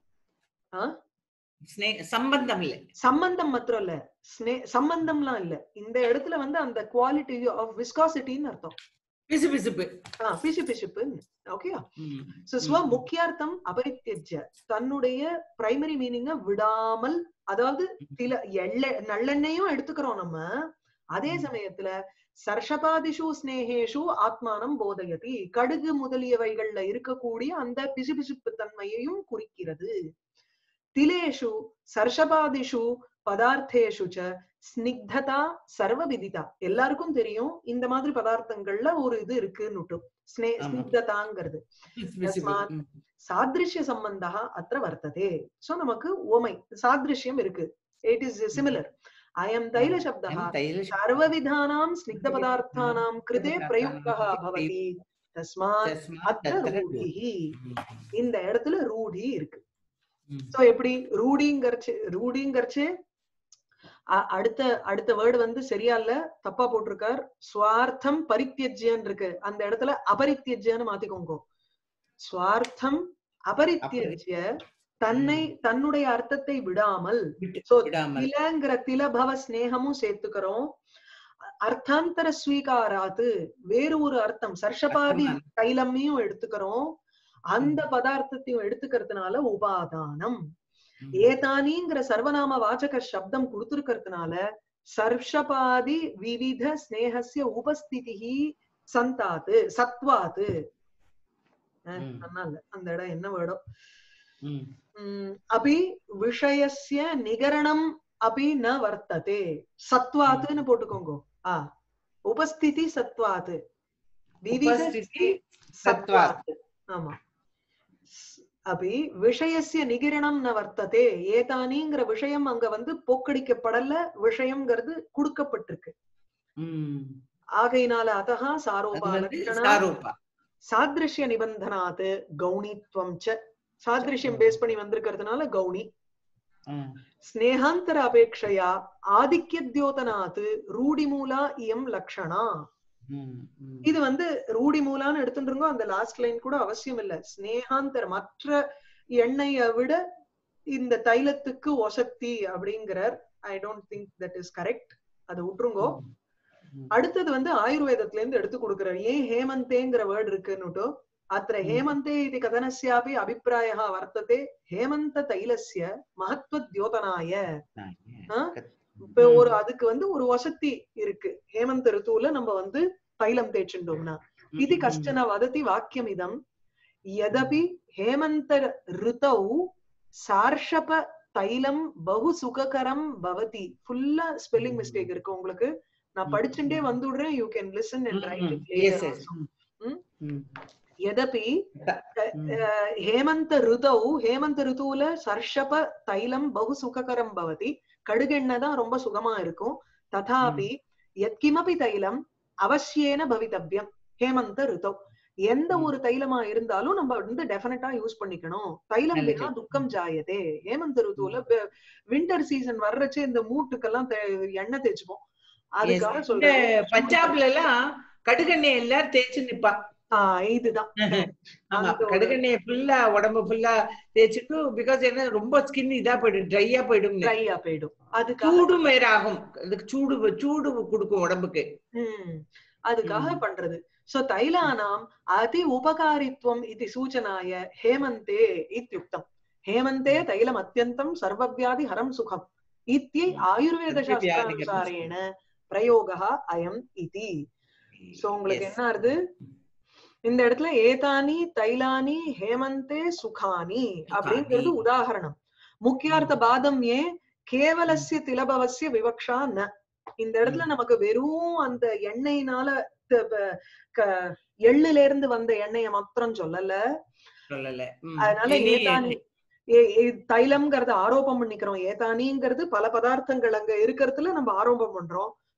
ஆ? ஸ்னே- சம்பந்தம் இல்ல சம்பந்தம் மாத்திரம் இல்ல ஸ்னே சம்பந்தம்லாம் இல்ல இந்த இடத்துல வந்து அந்த குவாலிட்டி ஆஃப் விஸ்காசிட்டின்னு அர்த்தம் பிசு பிசுப்பு ஆ, பிசு பிசுப்பு ஓகே ம். சோ ஸ்வ முக்கியார்த்தம் அபரித்தியஜ்ய தன்னுடைய பிரைமரி மீனிங்க விடாமல் அதாவது சில எள்ள நல்லெண்ணெயும் எடுத்துக்கிறோம் நம்ம அதே ம். சமயத்துல சர்ஷபாதிஷு ஸ்னேகேஷு ஆத்மானம் போதயதி கடுகு முதலியவைகள்ல இருக்கக்கூடிய அந்த பிசுபிசுப்பு தன்மையையும் குறிக்கிறது திலேஷு சர்ஷபாதிஷு பதார்த்தேஷு ச ஸ்னிக்ததா சர்வவிதிதா எல்லாருக்கும் தெரியும் இந்த மாதிரி பதார்த்தங்கள்ல ஒரு இது இருக்குன்னு ஸ்னே ஆமா. ஸ்னிக்ததாங்கிறது பிசு பிசுப்பு. தஸ்மாத் ம். சாதிருஷ்ய சம்பந்தா அത്ര வர்த்ததே சோ நமக்கு ஓமை சாதிருஷ்யம் இருக்கு இட் இஸ் சிமிலர் அயம் தைல சப்தः எம் தைல सर्वविधानां स्निग्धपदार्थानां कृते स्निग्धपदार्थानां प्रयुक्तः कृते भवति तस्मात् தஸ்மாத் அத்த தத்ர ரூಢி ம். இந்த இடத்துல ரூಢி இருக்கு ம். சோ எப்படி ரூಢிங்கறச்சு ரூಢிங்கறச்சு அ- அடுத்த அடுத்த வேர்டு வந்து சரியா இல்ல தப்பா போட்டிருக்கார் ஸ்வார்த்தம் பரித்தியஜ்யன்னு இருக்கு அந்த இடத்துல அபரித்தியஜ்யன்னு மாத்திக்கோங்க ஸ்வார்த்தம் அபரித்தியஜ்ய தன்னை தன்னுடைய அர்த்தத்தை விடாமல் விட்டு So, விடாமல் திலங்கிற திலபவ ஸ்நேகமும் சேர்த்துக்கிறோம் அர்த்தாந்தர ஸ்வீகாராத்து வேறு ஒரு அர்த்தம் சர்ஷபாதி அர்த்தம் தைலமையும் எடுத்துக்கிறோம் அந்த பதார்த்தத்தையும் எடுத்துக்கிறதுனால உபாதானம் ம். ஏதானிங்கிற சர்வநாம வாச்சக சப்தம் கொடுத்திருக்கிறதுனால சர்ஷபாதி விவித ஸ்நேகஸ்ய உபஸ்திதிஹி சந்தாத்து சத்வாத்து அஹ், ம். நல்லா இல்ல அந்த இடம் என்ன வேர்டோ ம். ம், अपि விஷயஸ்ய நிகரணம் அப்படி ந வர்த்ததே சத்வாத்துன்னு போட்டுக்கோங்க ஆ உபஸ்திதி சத்வாத்து விவித உபஸ்திதி சத்வாத் ஆமா ஸ்- அப்படி விஷயஸ்ய நிகிரணம் ந வர்த்ததே ஏதானிங்கிற விஷயம் அங்க வந்து போக்கடிக்கப்படல விஷயம்ங்கிறது கொடுக்கப்பட்டிருக்கு ம். ஆகையினால அதஹா அது சாரோபா வந்து லட்சணா சாரூபா சாதிருஷ்ய நிபந்தனாத் கௌணித்வம் ச சாதிருஷ்யம் பேஸ் பண்ணி வந்திருக்கிறதுனால கௌணி ம். ஸ்னேகாந்தர அபேட்சையா ஆதிக்யத்யோதனாத் ரூடிமூலா இயம் லக்ஷணா ம். ம். இது வந்து ரூடிமூலான்னு எடுத்துருங்கோ அந்த லாஸ்ட் லைன் கூட அவசியம் இல்ல ஸ்னேகாந்தர மற்ற எண்ணெயை விட இந்த தைலத்துக்கு ஒசத்தி அப்படிங்கிறார் I don't think that is correct அதை விட்டுருங்கோ ம். அடுத்தது வந்து ஆயுர்வேதத்துல இருந்து எடுத்து கொடுக்கிறார் ஏன் ஹேமந்தேங்கிற வேர்டு இருக்குன்னுட்டோ அத்த ஹேமந்தே இது கதனஸ்யாபி அபிப்பிராய வர்த்ததே ஹேமந்த தைலஸ்ய மகத்வத்யோதனாய ஆ? இப்ப ம். ஒரு அதுக்கு வந்து ஒரு வசதி இருக்கு ஹேமந்த ரித்துவுல நம்ம வந்து தைலம் தேய்ச்சுட்டோம்னா இது கஷ்டன வததி வாக்கியம் இதம் யதபி ஹேமந்த ரிதௌ சார்ஷப தைலம் பகு சுககரம் பவதி ஃபுல்லா ஸ்பெல்லிங் மிஸ்டேக் இருக்கு உங்களுக்கு நான் ம். படிச்சுட்டே வந்துடுறேன் you can listen and write ம். Yes, yes. ம். ம். यदपि ம். हेमन्त ऋतौ हेमन्त ऋतुவுல சர்ஷப தைலம் பகு சுககரம் பவதி கடுகெண்ணெய் தான் ரொம்ப சுகமா இருக்கும் ததாபி எத்கிமபி தைலம் அவசியேன பவித்தவ்யம் ஹேமந்த ரிதௌ எந்த ம். ஒரு தைலமா இருந்தாலும் நம்ம வந்து டெஃபினட்டா யூஸ் பண்ணிக்கணும் தைலம் நல்லது. வினா துக்கம் ஜாயதே ஹேமந்த ருத்துவுல வின்டர் சீசன் வர்றச்சு இந்த மூட்டுக்கெல்லாம் தே- எண்ணெய் தேய்ச்சுப்போம் அதுக்காக Yes. இந்த சொல்றேன் பஞ்சாப்ல எல்லாம் கடுகெண்ணெய் எல்லாரும் தேய்ச்சு நிப்பா ஆஹ் இதுதான் ஆமா அந்த ஒரு- கடுகெண்ணெய் ஃபுல்லா உடம்பு ஃபுல்லா தேய்ச்சிட்டு பிகாஸ் என்ன ரொம்ப ஸ்கின் இதா போயிடும் ட்ரையா போயிடும் ட்ரையா போயிடும் அதுக்காக சூடும் வேற ஆகும் அதுக்கு சூடு சூடு கொடுக்கும் உடம்புக்கு ம், அதுக்காக ம். பண்றது சோ தைலானாம் அதி உபகாரித்வம் இது சூச்சனாய ஹேமந்தே இத்யுக்தம் ஹேமந்தே தைலம் அத்தியந்தம் சர்வவியாதி ஹரம் சுகம் இத்தியை ம். ஆயுர்வேத சர்வவியாதிஹரம் சாஸ்திரானுசாரேன பிரயோகா அயம் இதி சோ உங்களுக்கு Yes. என்ன ஆறுது இந்த இடத்துல ஏதானி தைலானி ஹேமந்தே சுகானி அப்படிங்கிறது சுகானி. உதாகரணம் முக்கியார்த்த பாதம் ஏன் கேவலசிய திலபவசிய விவக்ஷா ந இந்த இடத்துல நமக்கு வெறும் அந்த எண்ணெயினால த- ப- க- எள்ளுல இருந்து வந்த எண்ணெய மாத்திரம் சொல்லல சொல்லல ம். அதனால இனி ஏதானி ஏ- ஏ- தைலம்ங்கிறது ஆரோபம் பண்ணிக்கிறோம் ஏதானிங்கிறது பல பதார்த்தங்கள் அங்க இருக்கிறதுல நம்ம ஆரோபம் பண்றோம்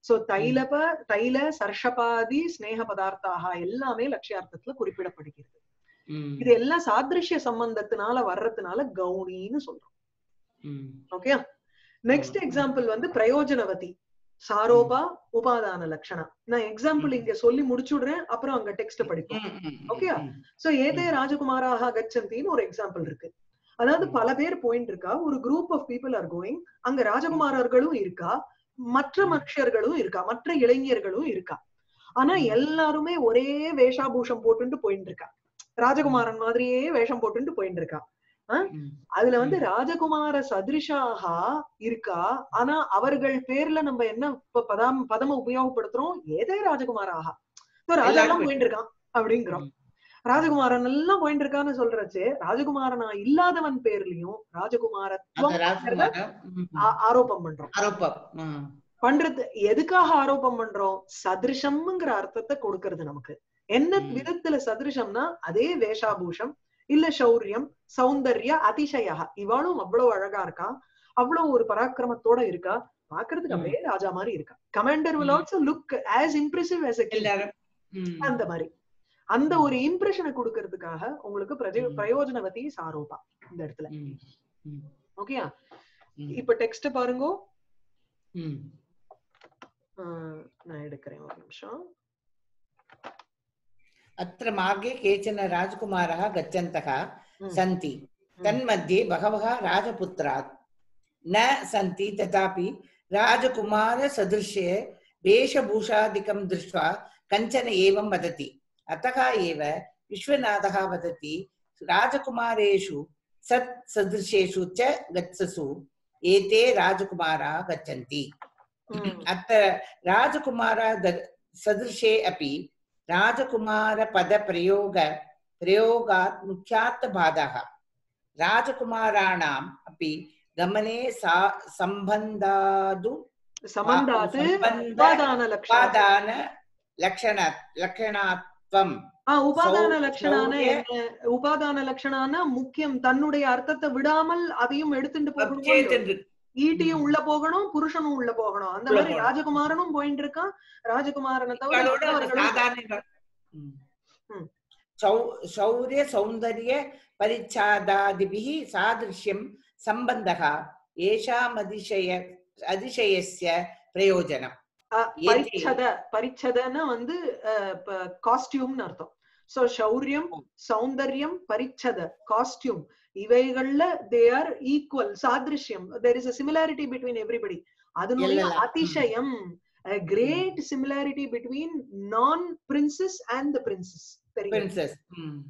சோ தைலப தைல சர்ஷபாதி ஸ்நேக பதார்த்தாக எல்லாமே லட்சியார்த்தத்துல குறிப்பிடப்படுகிறது ம், இது எல்லாம் சாதிருஷ்ய சம்பந்தத்தினால வர்றதுனால கௌணின்னு சொல்றோம் ம், ஓகே நெக்ஸ்ட் எக்ஸாம்பிள் வந்து பிரயோஜனவதி சாரோபா உபாதான லட்சணா நான் எக்ஸாம்பிள் ம். இங்க சொல்லி முடிச்சுடுறேன் அப்புறம் அங்க டெக்ஸ்ட் படிப்போம் ம், ம், Okay ஆ? ம், சோ ஏதே ராஜகுமாராக கச்சந்தின்னு ஒரு எக்ஸாம்பிள் இருக்கு அதாவது ம். பல பேர் போயிட்டு இருக்கா ஒரு group of people are going அங்க ராஜகுமாரர்களும் இருக்கா மற்ற ம். மனுஷர்களும் இருக்கா மற்ற இளைஞர்களும் இருக்கா ஆனா ம். எல்லாருமே ஒரே வேஷாபூஷம் போட்டுட்டு போயிட்டு இருக்கா ராஜகுமாரன் மாதிரியே வேஷம் போட்டுட்டு போயிட்டு இருக்கா ம். அதுல வந்து ம். ராஜகுமார சதிருஷாக இருக்கா ஆனா அவர்கள் பேர்ல நம்ம என்ன இப்ப பதம் பதம உபயோகப்படுத்துறோம் ஏதே ராஜகுமாராக So ராஜா எல்லாம் எல்லாரும் போயிட்டு இருக்கான் அப்படிங்கிறோம் ம். ராஜகுமாரன் எல்லாம் போயிட்டு இருக்கான்னு சொல்றச்சு ராஜகுமாரனா இல்லாதவன் பேர்லயும் ராஜகுமாரத்துவம் அந்த ராஜகுமாரன், ம், ஆ- ஆரோபம் பண்றோம் ஆரோப்பம் ம், பண்றது எதுக்காக ஆரோபம் பண்றோம் சதிருஷம்ங்கிற அர்த்தத்தை கொடுக்கறது நமக்கு என்ன ம். விதத்துல சதிருஷம்னா அதே வேஷாபூஷம் இல்ல சௌரியம் சௌந்தர்ய அதிசயா இவாளும் அவ்வளவு அழகா இருக்கா அவ்வளவு ஒரு பராக்கிரமத்தோட இருக்கா பாக்குறதுக்கு ம். அப்படியே ராஜா மாதிரி இருக்கா கமாண்டர் will ம். Also look as impressive as a king எல்லாரும் ம், அந்த மாதிரி அந்த ஒரு இம்ப்ரெஷனை கொடுக்கறதுக்காக உங்களுக்கு பிரஜ ம். பிரயோஜனவதி சாரோபா இந்த இடத்துல ம், ம், ஓகேயா ம், இப்ப டெக்ஸ்ட் பாருங்க ம். ஆஹ் நான் எடுக்கிறேன் ஒரு நிமிஷம் अत्र मार्गे केचन राजकुमारः गच्छन्तः ம். सन्ति तन्मध्ये बहवः राजपुत्रात् न सन्ति तथापि राजकुमारसदृशे वेशभूषादिकं दृष्ट्वा कञ्चन एवं वदति अतः एव विश्वनाथः वदति राजकुमारेषु सत् सदृशेषु च गच्छसु एते राजकुमाराः गच्छन्ति ம். अत्र राजकुमार द- सदृशे अपि राजकुमारपदप्रयोग प्रयोगात् मुख्यार्थबाधः राजकुमाराणाम् अपि गमने सा सम्बन्धादु சமந்தாத்து सम्बन्ध உபாதான லட்சணம் उपादान लक्षण लक्षणात्वम् ஆஹ் உபாதான சௌ- லட்சணான சௌரிய- என்ன உபாதான லட்சணான முக்கியம் தன்னுடைய அர்த்தத்தை விடாமல் அதையும் எடுத்துட்டு போகணும் चेतन ஈட்டியும் உள்ள போகணும் புருஷனும் உள்ள போகணும் அந்த உள்ள மாதிரி போகணும். ராஜகுமாரனும் போயிட்டு இருக்கான் ராஜகுமாரனை தவிர இவளோட அந்த மற்றவர்களும் சாதாரண ம். ம். சௌ- शौर्य सौन्दर्य परिच्छादादिभिः सादृश्यं सम्बन्धः येषामतिशय அதிசயஸ்ய பிரயோஜனம் அஹ், ஏத்தி- பரிச்சத பரிச்சதன்னா வந்து காஸ்டியூம்னு அர்த்தம் சோ சௌரியம் சௌந்தர்யம் பரிச்சத காஸ்டியூம் இவைகள்ல தே ஆர் ஈக்குவல் சாதிருஷ்யம் there is a similarity between everybody அதனுடைய எல்லாம். அதிசயம் கிரேட் சிமிலாரிட்டி பிட்வீன் நான் பிரின்சஸ் அண்ட் த பிரின்சஸ் தெரியும் பிரின்சஸ்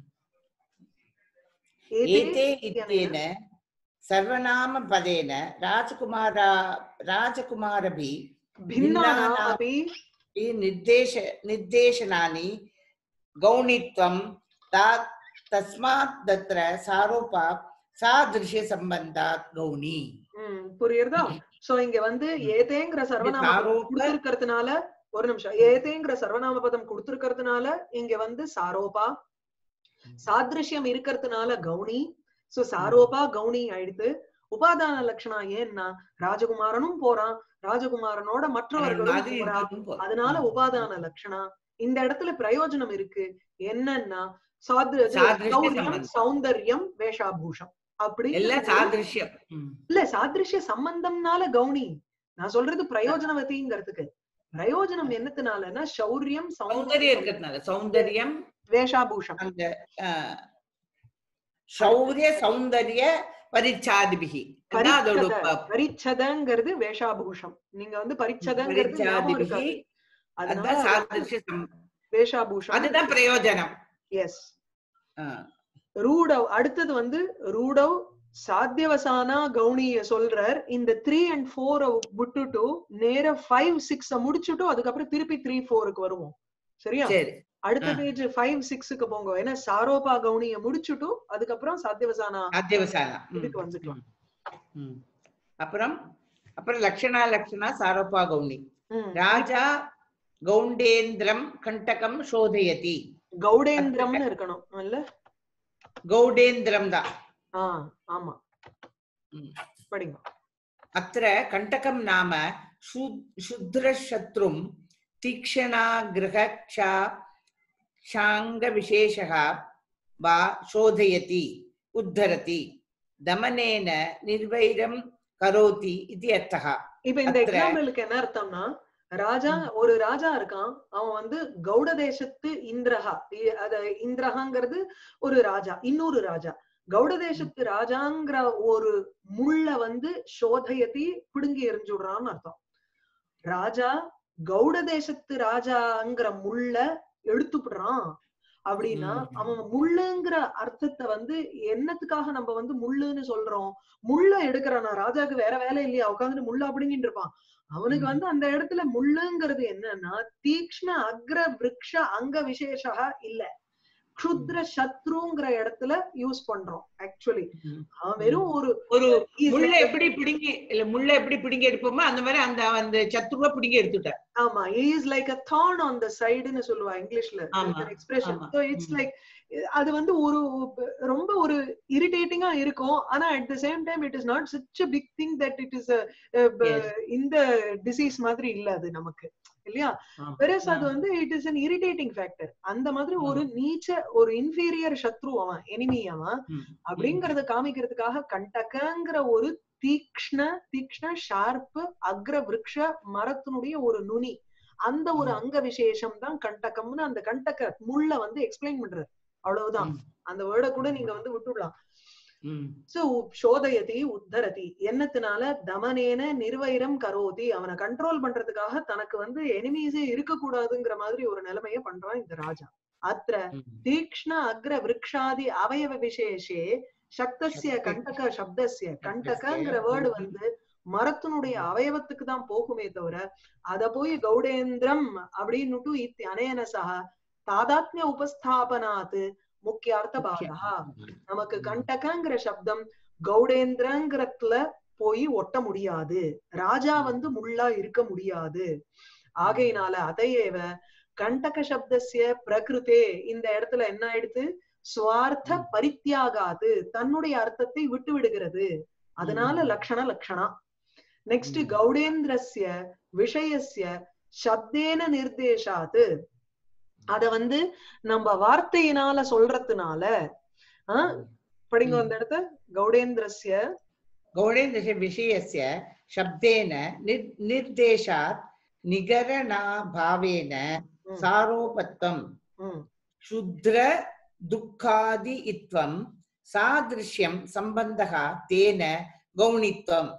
ஏதே एते इत्येन सर्वनामपदेन राजकुमारा राजकुमारभिः भिन्नानाम् भिन्नानाम् अपि अपि निर्देश निर्देशनानि गौणित्वं ता तस्मात् तत्र सारोपा सादृश्यसम्बन्धात् गौणी ம், புரியுறதா சோ இங்க வந்து ஏதேங்கிற சர்வநாம பதம் சாரோப- கொடுத்திருக்கிறதுனால ஒரு நிமிஷம் ஏதேங்கிற சர்வநாம பதம் கொடுத்திருக்கிறதுனால இங்க வந்து சாரோபா சாதிருஷ்யம் இருக்கிறதுனால கௌணி சோ சாரோபா கௌணி ஆயிடுத்து உபாதான லட்சணம் ஏன்னா ராஜகுமாரனும் போறான் ராஜகுமாரனோட மற்றவர்களும் மாதிரி போறா இருக்கணும் போல. அதனால உபாதான லட்சணம் இந்த இடத்துல பிரயோஜனம் இருக்கு என்னன்னா சாது- சாதிருஷ்ய சௌரியம் சம்பந்தம். சௌந்தர்யம் வேஷாபூஷம் அப்படி எல்லாம் சாதிருஷ்யம் ம். இல்ல சாதிருஷ்ய சம்பந்தம்னால கௌணி நான் சொல்றது பிரயோஜனவதிங்கிறதுக்கு பிரயோஜனம் என்னத்தினாலன்னா சௌரியம் சௌந்தரியம் சௌந்தர்யம் இருக்கிறதுனால சௌந்தரியம் வேஷாபூஷம் அந்த அஹ், சௌரிய சௌந்தரிய பரிச்சாதிபிகி அதான் அதோட பரிச்சத ப- பரிச்சதங்கிறது வேஷாபூஷம் நீங்க வந்து பரிச்சதங்கிறது ஞாபகம் பரிச்சாதிபிகி இருக்காது அதான் அதனால சாதிருஷ்ய சம்- வேஷாபூஷம் அதுதான் பிரயோஜனம் எஸ் அஹ், ரூடவ் அடுத்தது வந்து ரூடவ் சாத்தியவசானா கவுனிய சொல்றார் இந்த த்ரீ அண்ட் ஃபோர் விட்டுட்டு நேர ஃபைவ் சிக்ஸ் முடிச்சுட்டு அதுக்கப்புறம் திருப்பி த்ரீ ஃபோருக்கு வருவோம் சரியா சரி அடுத்த ஆ. பேஜ் ஃபைவ் சிக்ஸுக்கு போங்க ஏன்னா சாரோபா கவுனிய முடிச்சுட்டு அதுக்கப்புறம் சாத்தியவசானா அத்தியவசானம் ம், இதுக்கு வந்துக்கலாம் ம். அப்புறம் அப்புறம் லக்ஷணா லக்ஷணா சாரோபா கௌணி ம். ராஜா கௌண்டேந்திரம் கண்டகம் சோதயதி கௌடேந்திரம்னு இருக்கணும் இல்ல கௌடேந்திரம் தான் ஆ ஆமா ம். படிங்க अत्र कण्टकं नाम शु- शुद्रशत्रुं तीक्ष्णाग्रहक्षा क्षाङ्गविशेषः वा शोधयति उद्धरति दमनेन निर्वैरं करोति इति अर्थः இப்ப இந்த அத்திர- எக்ஸாம்பிளுக்கு என்ன அர்த்தம்னா ராஜா ஒரு ராஜா இருக்கான் அவன் வந்து கௌட தேசத்து இந்திரஹா இ- அத இந்திரஹாங்கிறது ஒரு ராஜா இன்னொரு ராஜா கௌட தேசத்து ராஜாங்கிற ஒரு முள்ள வந்து சோதயத்தி பிடுங்கி எரிஞ்சுடுறான்னு அர்த்தம் ராஜா கௌட தேசத்து ராஜாங்கிற முள்ள எடுத்துப்படுறான் அப்படின்னா ம். அவன் முள்ளுங்கிற அர்த்தத்தை வந்து என்னத்துக்காக நம்ம வந்து முள்ளுன்னு சொல்றோம் முள்ள எடுக்கிறானா ராஜாக்கு வேற வேலை இல்லையா உட்காந்துட்டு முள்ள அப்படிங்கிட்டு இருப்பான் அவனுக்கு ம். வந்து அந்த இடத்துல முள்ளுங்கிறது என்னன்னா தீக்ஷ்ண அக்ர விரக்ஷ அங்க விசேஷா இல்ல க்ஷுத்ர சத்ருங்கிற இடத்துல யூஸ் பண்றோம் ஆக்சுவலி அவன் வெறும் ஒரு ஒரு is முள்ள like- எப்படி பிடுங்கி இல்ல முள்ள எப்படி பிடுங்கி எடுப்போமோ அந்த மாதிரி அந்த அந்த சத்துருவா பிடுங்கி எடுத்துட்டார் ஆமா is like a thorn on the sideன்னு சொல்லுவா இங்கிலீஷ்ல ஆமா, எக்ஸ்பிரஷன் ஆமா. so இட்ஸ் ம். லைக் அது வந்து ஒரு ரொம்ப ஒரு இரிட்டேட்டிங்கா இருக்கும் ஆனா at the same time it is not such a big thing that it is Yes. இந்த டிசீஸ் மாதிரி இல்ல அது நமக்கு இல்லையா ஆமா. வெரஸ் அது ஆ. வந்து it is an irritating factor அந்த மாதிரி ஆமா. ஒரு நீச்ச ஒரு இன்ஃபீரியர் சத்ரு அவன் எனிமி அவன் ம். அப்படிங்கறத காமிக்கிறதுக்காக கண்டகங்கிற ஒரு தீக்ஷ்ண தீக்ஷ்ண ஷார்ப் அக்ர விருக்ஷ மரத்தினுடைய ஒரு நுனி அந்த ஒரு ம். அங்க விசேஷம் தான் கண்டகம்னு அந்த கண்டக முள்ள வந்து எக்ஸ்பிளைன் பண்றாரு அவ்வளவுதான் ம். அந்த வேர்டை கூட நீங்க வந்து விட்டுடலாம் ம். சோ சோதயதி உத்தரதி என்னத்தினால தமனேன நிர்வைரம் கரோதி அவனை கண்ட்ரோல் பண்றதுக்காக தனக்கு வந்து எனிமீஸே இருக்கக்கூடாதுங்கிற மாதிரி ஒரு நிலைமைய பண்றான் இந்த ராஜா அத்திர ம். தீக்ஷ்ண அக்ர விரக்ஷாதி அவயவ விசேஷே சக்தஸ்ய சக்தி. கண்டக சப்தஸ்ய கண்டகங்கிற வேர்டு வந்து மரத்தினுடைய அவயவத்துக்கு தான் போகுமே தவிர அத போய் கௌடேந்திரம் அப்படின்னுட்டு இத்தி அனேனசா தாதாத்மிய உபஸ்தாபனாத் முக்கியார்த்த பாகா நமக்கு கண்டகங்கிற சப்தம் கௌடேந்திரங்கிறதுல போய் ஒட்ட முடியாது ராஜா வந்து முள்ளா இருக்க முடியாது ஆகையினால அதையேவ கண்டக சப்தஸ்ய பிரகிருதே இந்த இடத்துல என்ன ஆயிடுது சுவார்த்த ம். பரித்தியாகாது தன்னுடைய அர்த்தத்தை விட்டு விடுகிறது அதனால ம். லக்ஷண லக்ஷணா நெக்ஸ்ட் ம். கௌடேந்திரஸ்ய விஷயஸ்ய சப்தேன நிர்தேசாத்து அத வந்து நம்ம வார்த்தையினால சொல்றதுனால ஆஹ் படிங்க ம். அந்த இடத்த கௌடேந்திரஸ்ய गौडेन्द्रस्य विषयस्य शब्देन निर् निर्देशात् निगरणाभावेन ம், सारोपत्वं ம், क्षुद्र दुःखादित्वं सादृश्यं सम्बन्धः तेन गौणित्वं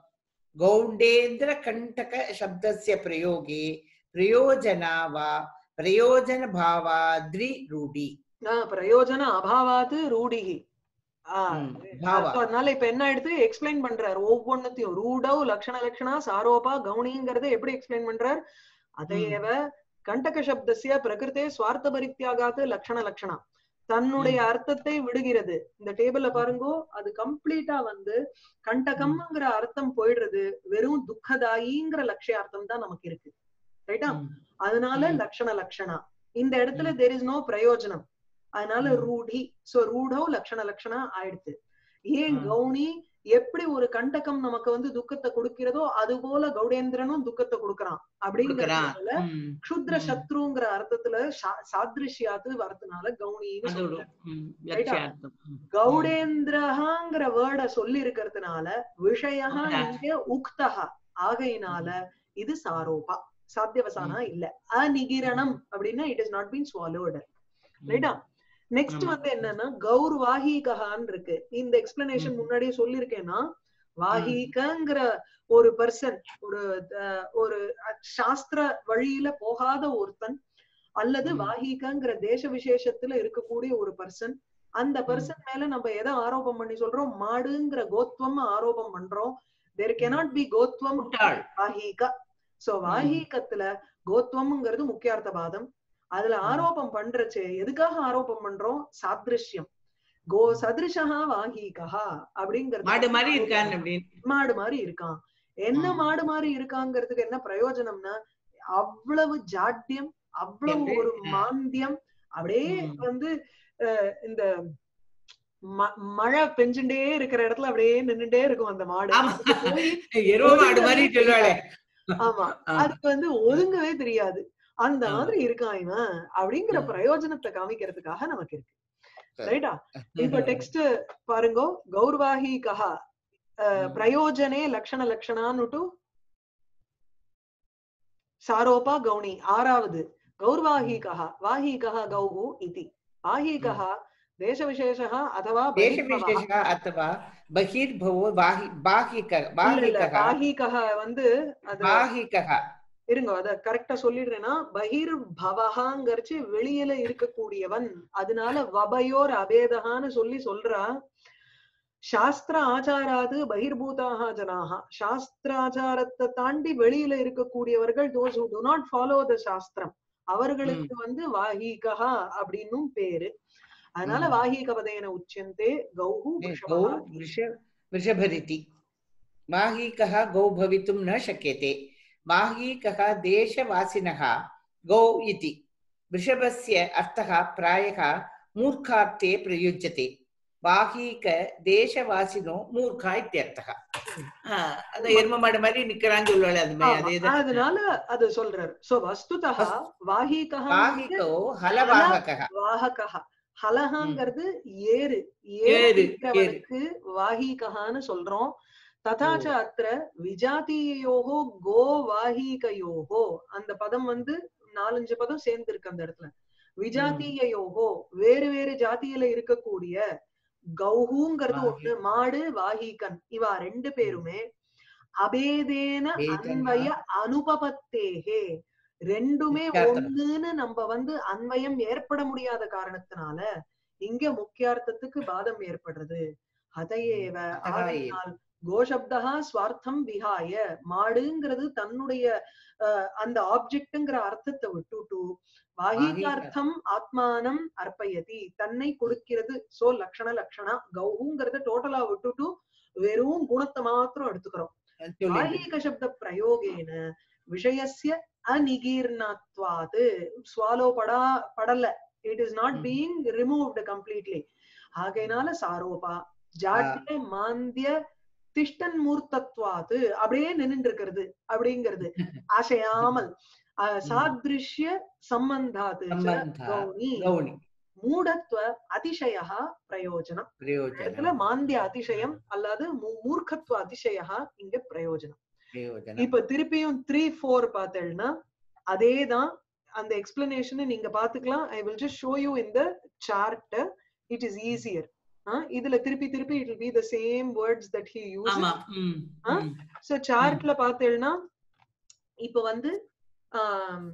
गौडेन्द्रकण्टकशब्दस्य प्रयोगे प्रयोजना वा प्रयोजनभावाद्रिरूढि ஆஹ் பிரயோஜன அபாவாது ரூடிகி ஆஹ் ம், பாவா. so அதனால இப்ப என்ன எடுத்து எக்ஸ்பிளைன் பண்றாரு ஒவ்வொன்னத்தையும் ரூடவ் லக்ஷண லக்ஷணா சாரோபா கவுனிங்கிறத எப்படி எக்ஸ்பிளைன் பண்றார் அதையேவ கண்டக சப்தசிய பிரகிருத்தே சுவார்த்த பரித்தியாகாத்து லக்ஷண லக்ஷணா தன்னுடைய அர்த்தத்தை விடுகிறது இந்த டேபிள்ல பாருங்கோ அது கம்ப்ளீட்டா வந்து கண்டகம்ங்கிற அர்த்தம் போயிடுறது வெறும் துக்கதாயிங்கிற லட்சியார்த்தம் தான் நமக்கு இருக்கு ரைட்டா அதனால ம். லக்ஷண லக்ஷணா இந்த இடத்துல தேர் இஸ் நோ பிரயோஜனம் அதனால ம். ரூடி சோ ரூடோ லக்ஷண லக்ஷணா ஆயிடுத்து ஏன் ம். கவுனி எப்படி ஒரு கண்டகம் நமக்கு வந்து துக்கத்தை கொடுக்கிறதோ அது போல கௌடேந்திரனும் துக்கத்தை கொடுக்கறான் கொடுக்கறான். அப்படிங்கறதுனால ம். க்ஷுத்ர ம். சத்ருங்கிற அர்த்தத்துல சா- சாத்ருஷ்யாத்து வரதுனால கவுனின்னு அதோட சொல்றாரு ம், லட்சியார்த்தம். ம். கௌடேந்திரஹாங்கிற வேர்ட சொல்லி இருக்கிறதுனால விஷயா ஆமா. இங்க உக்தஹா ஆகையினால இது சாரோபா சாத்தியவசானா இல்ல அநிகிரணம் அப்படின்னா it is not been swallowed ரைட்டா நெக்ஸ்ட் ஆமா. வந்து என்னன்னா கௌர் வாஹிகஹான்னு இருக்கு இந்த எக்ஸ்பிளனேஷன் ம். முன்னாடியே சொல்லியிருக்கேன்னா வாஹிகங்கிற ஒரு பர்சன் ஒரு அஹ், ஒரு அஹ், சாஸ்திர வழியில போகாத ஒருத்தன் அல்லது ம். வாஹிகங்கிற தேச விசேஷத்துல இருக்கக்கூடிய ஒரு பர்சன் அந்த பர்சன் மேல நம்ம எதை ஆரோபம் பண்ணி சொல்றோம் மாடுங்கிற கோத்வம் ஆரோபம் பண்றோம் தேர் cannot பி கோத்வம் முட்டாள். வாஹிக சோ வாஹிகத்துல கோத்வம்ங்கிறது முக்கியார்த்த பாதம் அதுல ம். ஆரோபம் பண்றச்சு எதுக்காக ஆரோபம் பண்றோம் சாத்ருஷ்யம் கோ சதிருஷா வாஹிகா அப்படிங்கிறது மாடு மாதிரி இருக்கான் அப்படின்னு மாடு மாதிரி இருக்கான் என்ன ம். மாடு மாதிரி இருக்காங்கிறதுக்கு என்ன பிரயோஜனம்னா அவ்வளவு ஜாட்யம் அவ்வளவு என்று, ஒரு ஆ. மாந்தியம் அப்படியே ம். வந்து அஹ், இந்த ம- மழை பெஞ்சுட்டே இருக்கிற இடத்துல அப்படியே நின்னுட்டே இருக்கும் அந்த மாடு ஆமா. அதுக்கு போய் எருவ மாடு மாதிரி சொல்லுவாளே ஆமா ஆ. அதுக்கு வந்து ஒதுங்கவே தெரியாது அந்த ஆ. மாதிரி இருக்கான் இவன் அப்படிங்கிற ஆ. பிரயோஜனத்தை காமிக்கிறதுக்காக நமக்கு இருக்கு சரி. ரைட்டா இப்ப டெக்ஸ்ட் பாருங்க கௌர்வாஹி கஹா ம். பிரயோஜனே லக்ஷண லக்ஷணான்னுட்டு சாரோபா கௌணி ஆறாவது கௌர்வாஹீகः வாஹீகः கௌஹு இதி வாஹீகः தேசவிசேஷः अथवा बहिर्भवः தேசவிசேஷः அथवा பகிர்பவோ வாஹி பாஹிக இல்ல இல்ல பாஹிகः வாஹீகः வந்து அது பாஹிகः இருங்க அத கரெக்டா சொல்லிடுறேன்னா பகிர் பவஹாங்கரிச்சு வெளியில இருக்கக்கூடியவன் அதனால வபயோர் அபேதகான்னு சொல்லி சொல்றா சாஸ்திர ஆச்சாராது பகிர்பூதாக ஜனாக சாஸ்திராச்சாரத்தை தாண்டி வெளியில இருக்கக்கூடியவர்கள் those who do not follow the சாஸ்திரம் அவர்களுக்கு வந்து வாஹீகா அப்படின்னும் பேரு அதனால ம். வாஹீகபதேன உச்சந்தே கௌஹு கௌ விஷபः वृष वृषभरिति माहीकः गौ भवितुं न शक्यते माहीकः देशवासिनः गौ इति वृषभस्य अर्थः प्रायः मूर्खार्थे प्रयुज्यते வாகீக தேசவாசினோ மூர்க்கா இத்தியர்த்தக அந்த எரும மாடு மாதிரி நிக்கிறான்னு சொல்லுவாள் அது மாதிரி ஆமா, அதேதான் அதனால அது சொல்றாரு சோ வஸ்துதா வாஹீகா வாகிகோ ஹலவாகக வாஹகः ஹலஹங்கிறது ஏறு ஏறு, ஏறு இருக்கிறவனுக்கு வாஹீகஹான்னு சொல்றோம் ததாச்ச அத்திர விஜாத்தியோகோ கோ வாஹீகயோகோ அந்த பதம் வந்து நாலஞ்சு பதம் சேர்ந்து இருக்கு அந்த இடத்துல விஜாத்தியோகோ வேறு வேறு ஜாதியில இருக்கக்கூடிய கௌஹூங்கிறது ஒண்ணு மாடு வாஹீகன் இவா ரெண்டு பேருமே அபேதேன வேதனா. அன்வய அனுபபத்தேகே ரெண்டுமே முக்கியார்த்தம். ஒண்ணுன்னு நம்ம வந்து அன்வயம் ஏற்பட முடியாத காரணத்தினால இங்க முக்கியார்த்தத்துக்கு பாதம் ஏற்படுறது அதையேவ அத்தகா ஆகையினால் கோஷப்தா ஸ்வார்த்தம் விஹாய மாடுங்கிறது தன்னுடைய அஹ், அந்த ஆப்ஜெக்ட்ங்கிற அர்த்தத்தை விட்டுட்டு வாஹிகார்த்தம் ஆத்மானம் அர்ப்பயதி தன்னை கொடுக்கிறது சோ லக்ஷண லக்ஷணா கௌஹுங்கிறத டோட்டலா விட்டுட்டு வெறும் குணத்தை மாத்திரம் எடுத்துக்கிறோம் சொல்லி வாஹீகசப்த பிரயோகேன விஷயஸ்ய அநிகீர்ணத்வாது ஸ்வாலோ படா படல இட் இஸ் நாட் ம். பீயிங் ரிமூவ்டு கம்ப்ளீட்லி ஆகையினால சாரோபா ஜாட்டிய மாந்திய திஷ்டன் மூர்த்தத்வாது அப்படியே நின்னுட்டு இருக்கிறது அப்படிங்கிறது அசையாமல் அஹ், சாத்ருஷ்ய சம்பந்தாது ச சம்பந்தா. கௌணி கௌணி மூடத்வ அதிசய பிரயோஜனம் இடத்துல பிரயோஜனம் மாந்திய அதிசயம் அல்லது மூ- மூர்க்கத்துவ அதிசய இங்க பிரயோஜனம் பிரயோஜனம் இப்ப திருப்பியும் த்ரீ ஃபோர் பார்த்தேன்னா அதேதான் அந்த எக்ஸ்பிளனேஷன் நீங்க பாத்துக்கலாம் I will just show you in the chart it is easier இதுல திருப்பி திருப்பி it will be the same words that he use ஆமா ம், ஆ? ம். சோ சார்ட்ல பார்த்தேன்னா இப்ப வந்து ஆம்,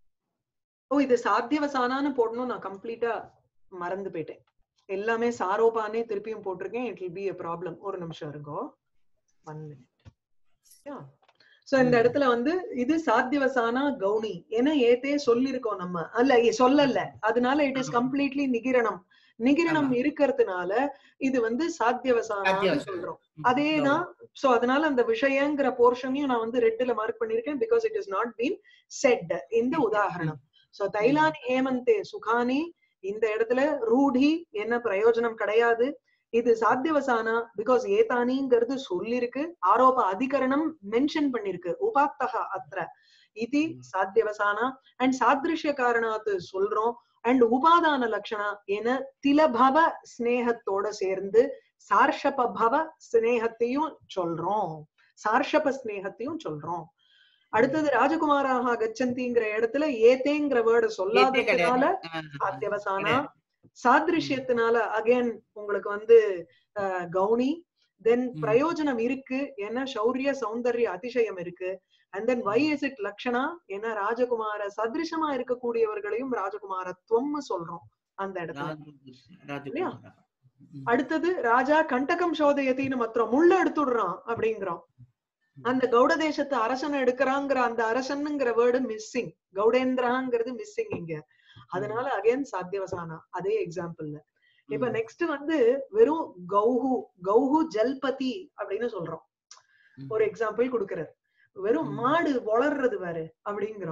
ஓ இது சாத்தியவசானான்னு போடணும் நான் கம்ப்ளீட்டா மறந்து போயிட்டேன் எல்லாமே சாரோபானே திருப்பியும் போட்டிருக்கேன் it will be a problem ஒரு நிமிஷம் இருக்கோ ஒன் மினிட் சோ இந்த ம். இடத்துல வந்து இது சாத்தியவசானா கௌணி ஏன்னா ஏத்தே சொல்லிருக்கோம் நம்ம அல்ல இ- சொல்லல அதனால இட் இஸ் ஆமா. கம்ப்ளீட்லி நிகிரணம் நிகிரணம் ஆமா. இருக்கிறதுனால இது வந்து சாத்தியவசானான்னு சாத்தியவசானம். சொல்றோம் ம், அதேதான் சோ அதனால அந்த விஷயங்கிற போர்ஷனையும் நான் வந்து ரெட்ல மார்க் பண்ணிருக்கேன் because it is not been set இந்த உதாரணம் சோ தைலானி ஹேமந்தே சுகானி இந்த இடத்துல ரூடி என்ன பிரயோஜனம் கிடையாது இது சாத்தியவசானா பிகாஸ் ஏதானிங்கிறது சொல்லிருக்கு ஆரோப அதிகரணம் மென்ஷன் பண்ணிருக்கு உபாத்தக அத்திர இது ம். சாத்தியவசானா அண்ட் சாதிருஷ்ய காரணாத்து சொல்றோம் அண்ட் உபாதான லட்சணா என திலபவ ஸ்நேகத்தோட சேர்ந்து சார்ஷப பவ ஸ்நேகத்தையும் சொல்றோம் சார்ஷப ஸ்நேகத்தையும் சொல்றோம் அடுத்தது ராஜகுமாராக கச்சந்திங்கிற இடத்துல ஏத்தேங்கிற வேர்டு ஏத்தே சொல்லாததுனால கிடையாது ஆ, சாத்தியவசானா கிடையாது. சாதிருஷ்யத்தினால அகைன் உங்களுக்கு வந்து அஹ், கௌணி தென் ம். பிரயோஜனம் இருக்கு ஏன்னா சௌரிய சௌந்தர்ய அதிசயம் இருக்கு and then why is it லக்ஷணா ஏன்னா ராஜகுமார சதிருஷமா இருக்கக்கூடியவர்களையும் ராஜகுமாரத்துவம்னு சொல்றோம் அந்த இடத்துல ராஜகுமாரா. ம். அடுத்தது ராஜா கண்டகம் சோதயத்தின்னு மாத்திரம் முள்ள எடுத்துடுறான் அப்படிங்கிறோம் அந்த கௌட தேசத்து அரசனை எடுக்கிறாங்கிற அந்த அரசனுங்கிற வேர்டு மிஸ்ஸிங் கௌடேந்திராங்கிறது மிஸ்ஸிங் இங்க அதனால அகைன் சாத்தியவசானா அதே எக்ஸாம்பிள்ல இப்ப ம். நெக்ஸ்ட் வந்து வெறும் கௌஹு கௌஹு ஜல்பதி அப்படின்னு சொல்றோம் ம். ஒரு எக்ஸாம்பிள் கொடுக்கறாரு வெறும் ம். மாடு வளர்றது வேற அப்படிங்கிறோம்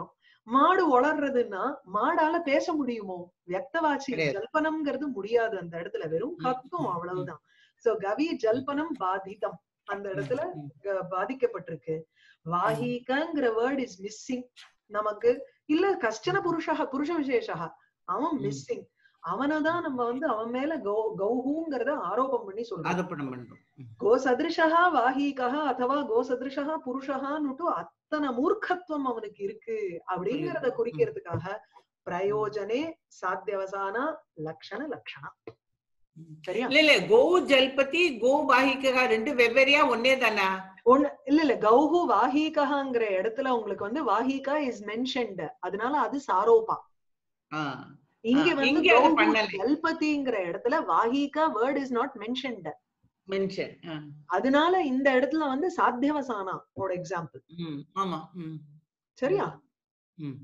மாடு வளர்றதுன்னா மாடால பேச முடியுமோ வியக்தவாச்சி கிடையாது. ஜல்பனம்ங்கிறது முடியாது அந்த இடத்துல வெறும் ம், கத்தும் ம், அவ்வளவுதான் சோ கவி ஜல்பனம் பாதிதம் அந்த இடத்துல க- பாதிக்கப்பட்டிருக்கு வாஹிகங்கிற வேர்ட் இஸ் மிஸ்ஸிங் நமக்கு இல்ல கஷ்டன புருஷா புருஷ விசேஷா அவன் ம். மிஸ்ஸிங் அவனதான் நம்ம வந்து அவன் மேல கௌ கௌஹுங்கிறத ஆரோபம் பண்ணி சொல்றோம் ஆரோப்பணம் பண்றோம் ம். கோசதிருஷா வாஹீகா அथवा கோசதிருஷா புருஷகான்னுட்டு அத்தனை மூர்க்கத்துவம் அவனுக்கு இருக்கு அப்படிங்கறத புரியுது. குறிக்கிறதுக்காக பிரயோஜனே சாத்தியவசானா லக்ஷண லக்ஷணம் சரியா இல்ல இல்ல கோ ஜல்பதி கோ வாஹிகா ரெண்டு வெவ்வேறையா ஒன்னே தானா ஒண்ணு இல்ல இல்ல கௌஹு வாஹீகாங்கிற இடத்துல உங்களுக்கு வந்து வாஹிகா இஸ் மென்ஷன்ட் அதனால அது சாரோபா ஆ, இங்க ஆ, வந்து இங்க அது கௌஹு பண்ணல. ஜல்பதிங்கிற இடத்துல வாஹிகா word is not mentioned mention அதனால இந்த இடத்துல வந்து சாத்தியவசானா ஒரு எக்ஸாம்பிள் ஆமா ம், சரியா ம்.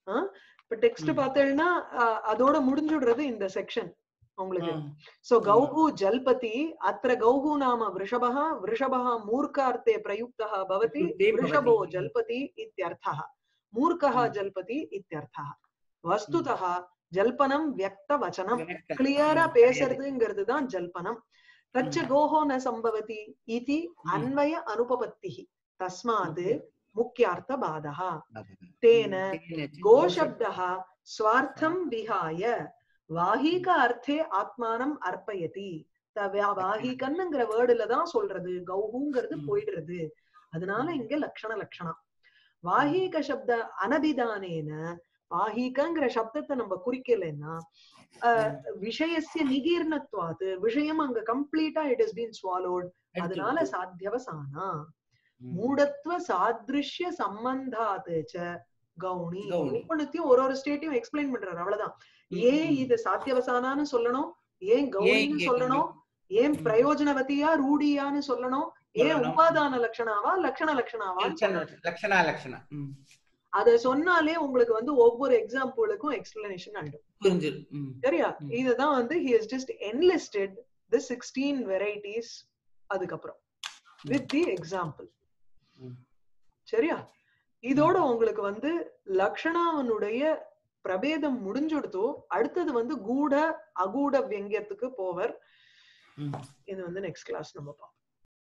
இப்ப டெக்ஸ்ட் ம். பார்த்தேன்னா அஹ், அதோட முடிஞ்சுடுறது இந்த செக்ஷன் உங்களுக்கு ஆ, சோ கௌஹு ஜல்பதி அத்திர கௌஹு நாம விருஷபः விருஷபः மூர்க்கார்த்தே பிரயுக்தः भवति प्रयुक्ते वृषभो भवति। जल्पति इत्यर्थः मूर्खः हम्म। जल्पति इत्यर्थः वस्तुतः ஜல்பனம் வியக்தவச்சனம் correct. கிளியரா ம், பேசுறதுங்கிறது தான் ஜல்பனம் தச்ச ம். கோஹோ ந சம்பவதி இதி அன்வய அனுபபத்தி தஸ்மாத் முக்கியார்த்த பாதः तेन गोशब्दः स्वार्थं विहाय வாஹீக அர்த்தே ஆத்மானம் அர்ப்பயதி த- வா- வாஹீகன்னுங்கிற வேர்டுல தான் சொல்றது கௌஹுங்கிறது ம். போயிடுறது அதனால இங்க லக்ஷண லக்ஷணம் வாஹீக சப்த அனபிதானேன வாஹீகங்கிற சப்தத்தை நம்ம குறிக்கலைன்னா அஹ், விஷயசிய நிகீர்ணத்வாது விஷயம் அங்க கம்ப்ளீட்டா இட் இஸ் பீன் ஸ்வாலோட் அதனால சாத்தியவசானா மூடத்துவ சாதிருஷ்ய சம்பந்தாத்து ச கௌணி கௌணி. ஒவ்வொன்னுத்தையும் ஒரு ஒரு ஸ்டேட்டையும் எக்ஸ்பிளைன் பண்றாரு அவ்வளவுதான் ஏன் இது சாத்தியவசானான்னு சொல்லணும் ஏன் கௌணின்னு இங்க சொல்லணும் ஏன் ம். பிரயோஜனவதியா ரூடியான்னு சொல்லணும் ஏன் சொல்லணும். உபாதான லட்சணாவா லட்சண லட்சணாவா லட்சணா லட்சணா ம், அத சொன்னாலே உங்களுக்கு வந்து ஒவ்வொரு எக்ஸாம்பிளுக்கும் எக்ஸ்பிளனேஷன் ஆயிடும் புரிஞ்சிடும் ம், சரியா ம். இதுதான் வந்து he has just enlisted the 16 varieties அதுக்கப்புறம் வித் தி எக்ஸாம்பிள் ம். சரியா இதோட உங்களுக்கு வந்து லக்ஷணாவனுடைய பிரபேதம் முடிஞ்சுடுத்தோ அடுத்தது வந்து கூட அகூட வியங்கியத்துக்கு போவர் ம். இது வந்து நெக்ஸ்ட் கிளாஸ் நம்ம பார்ப்போம்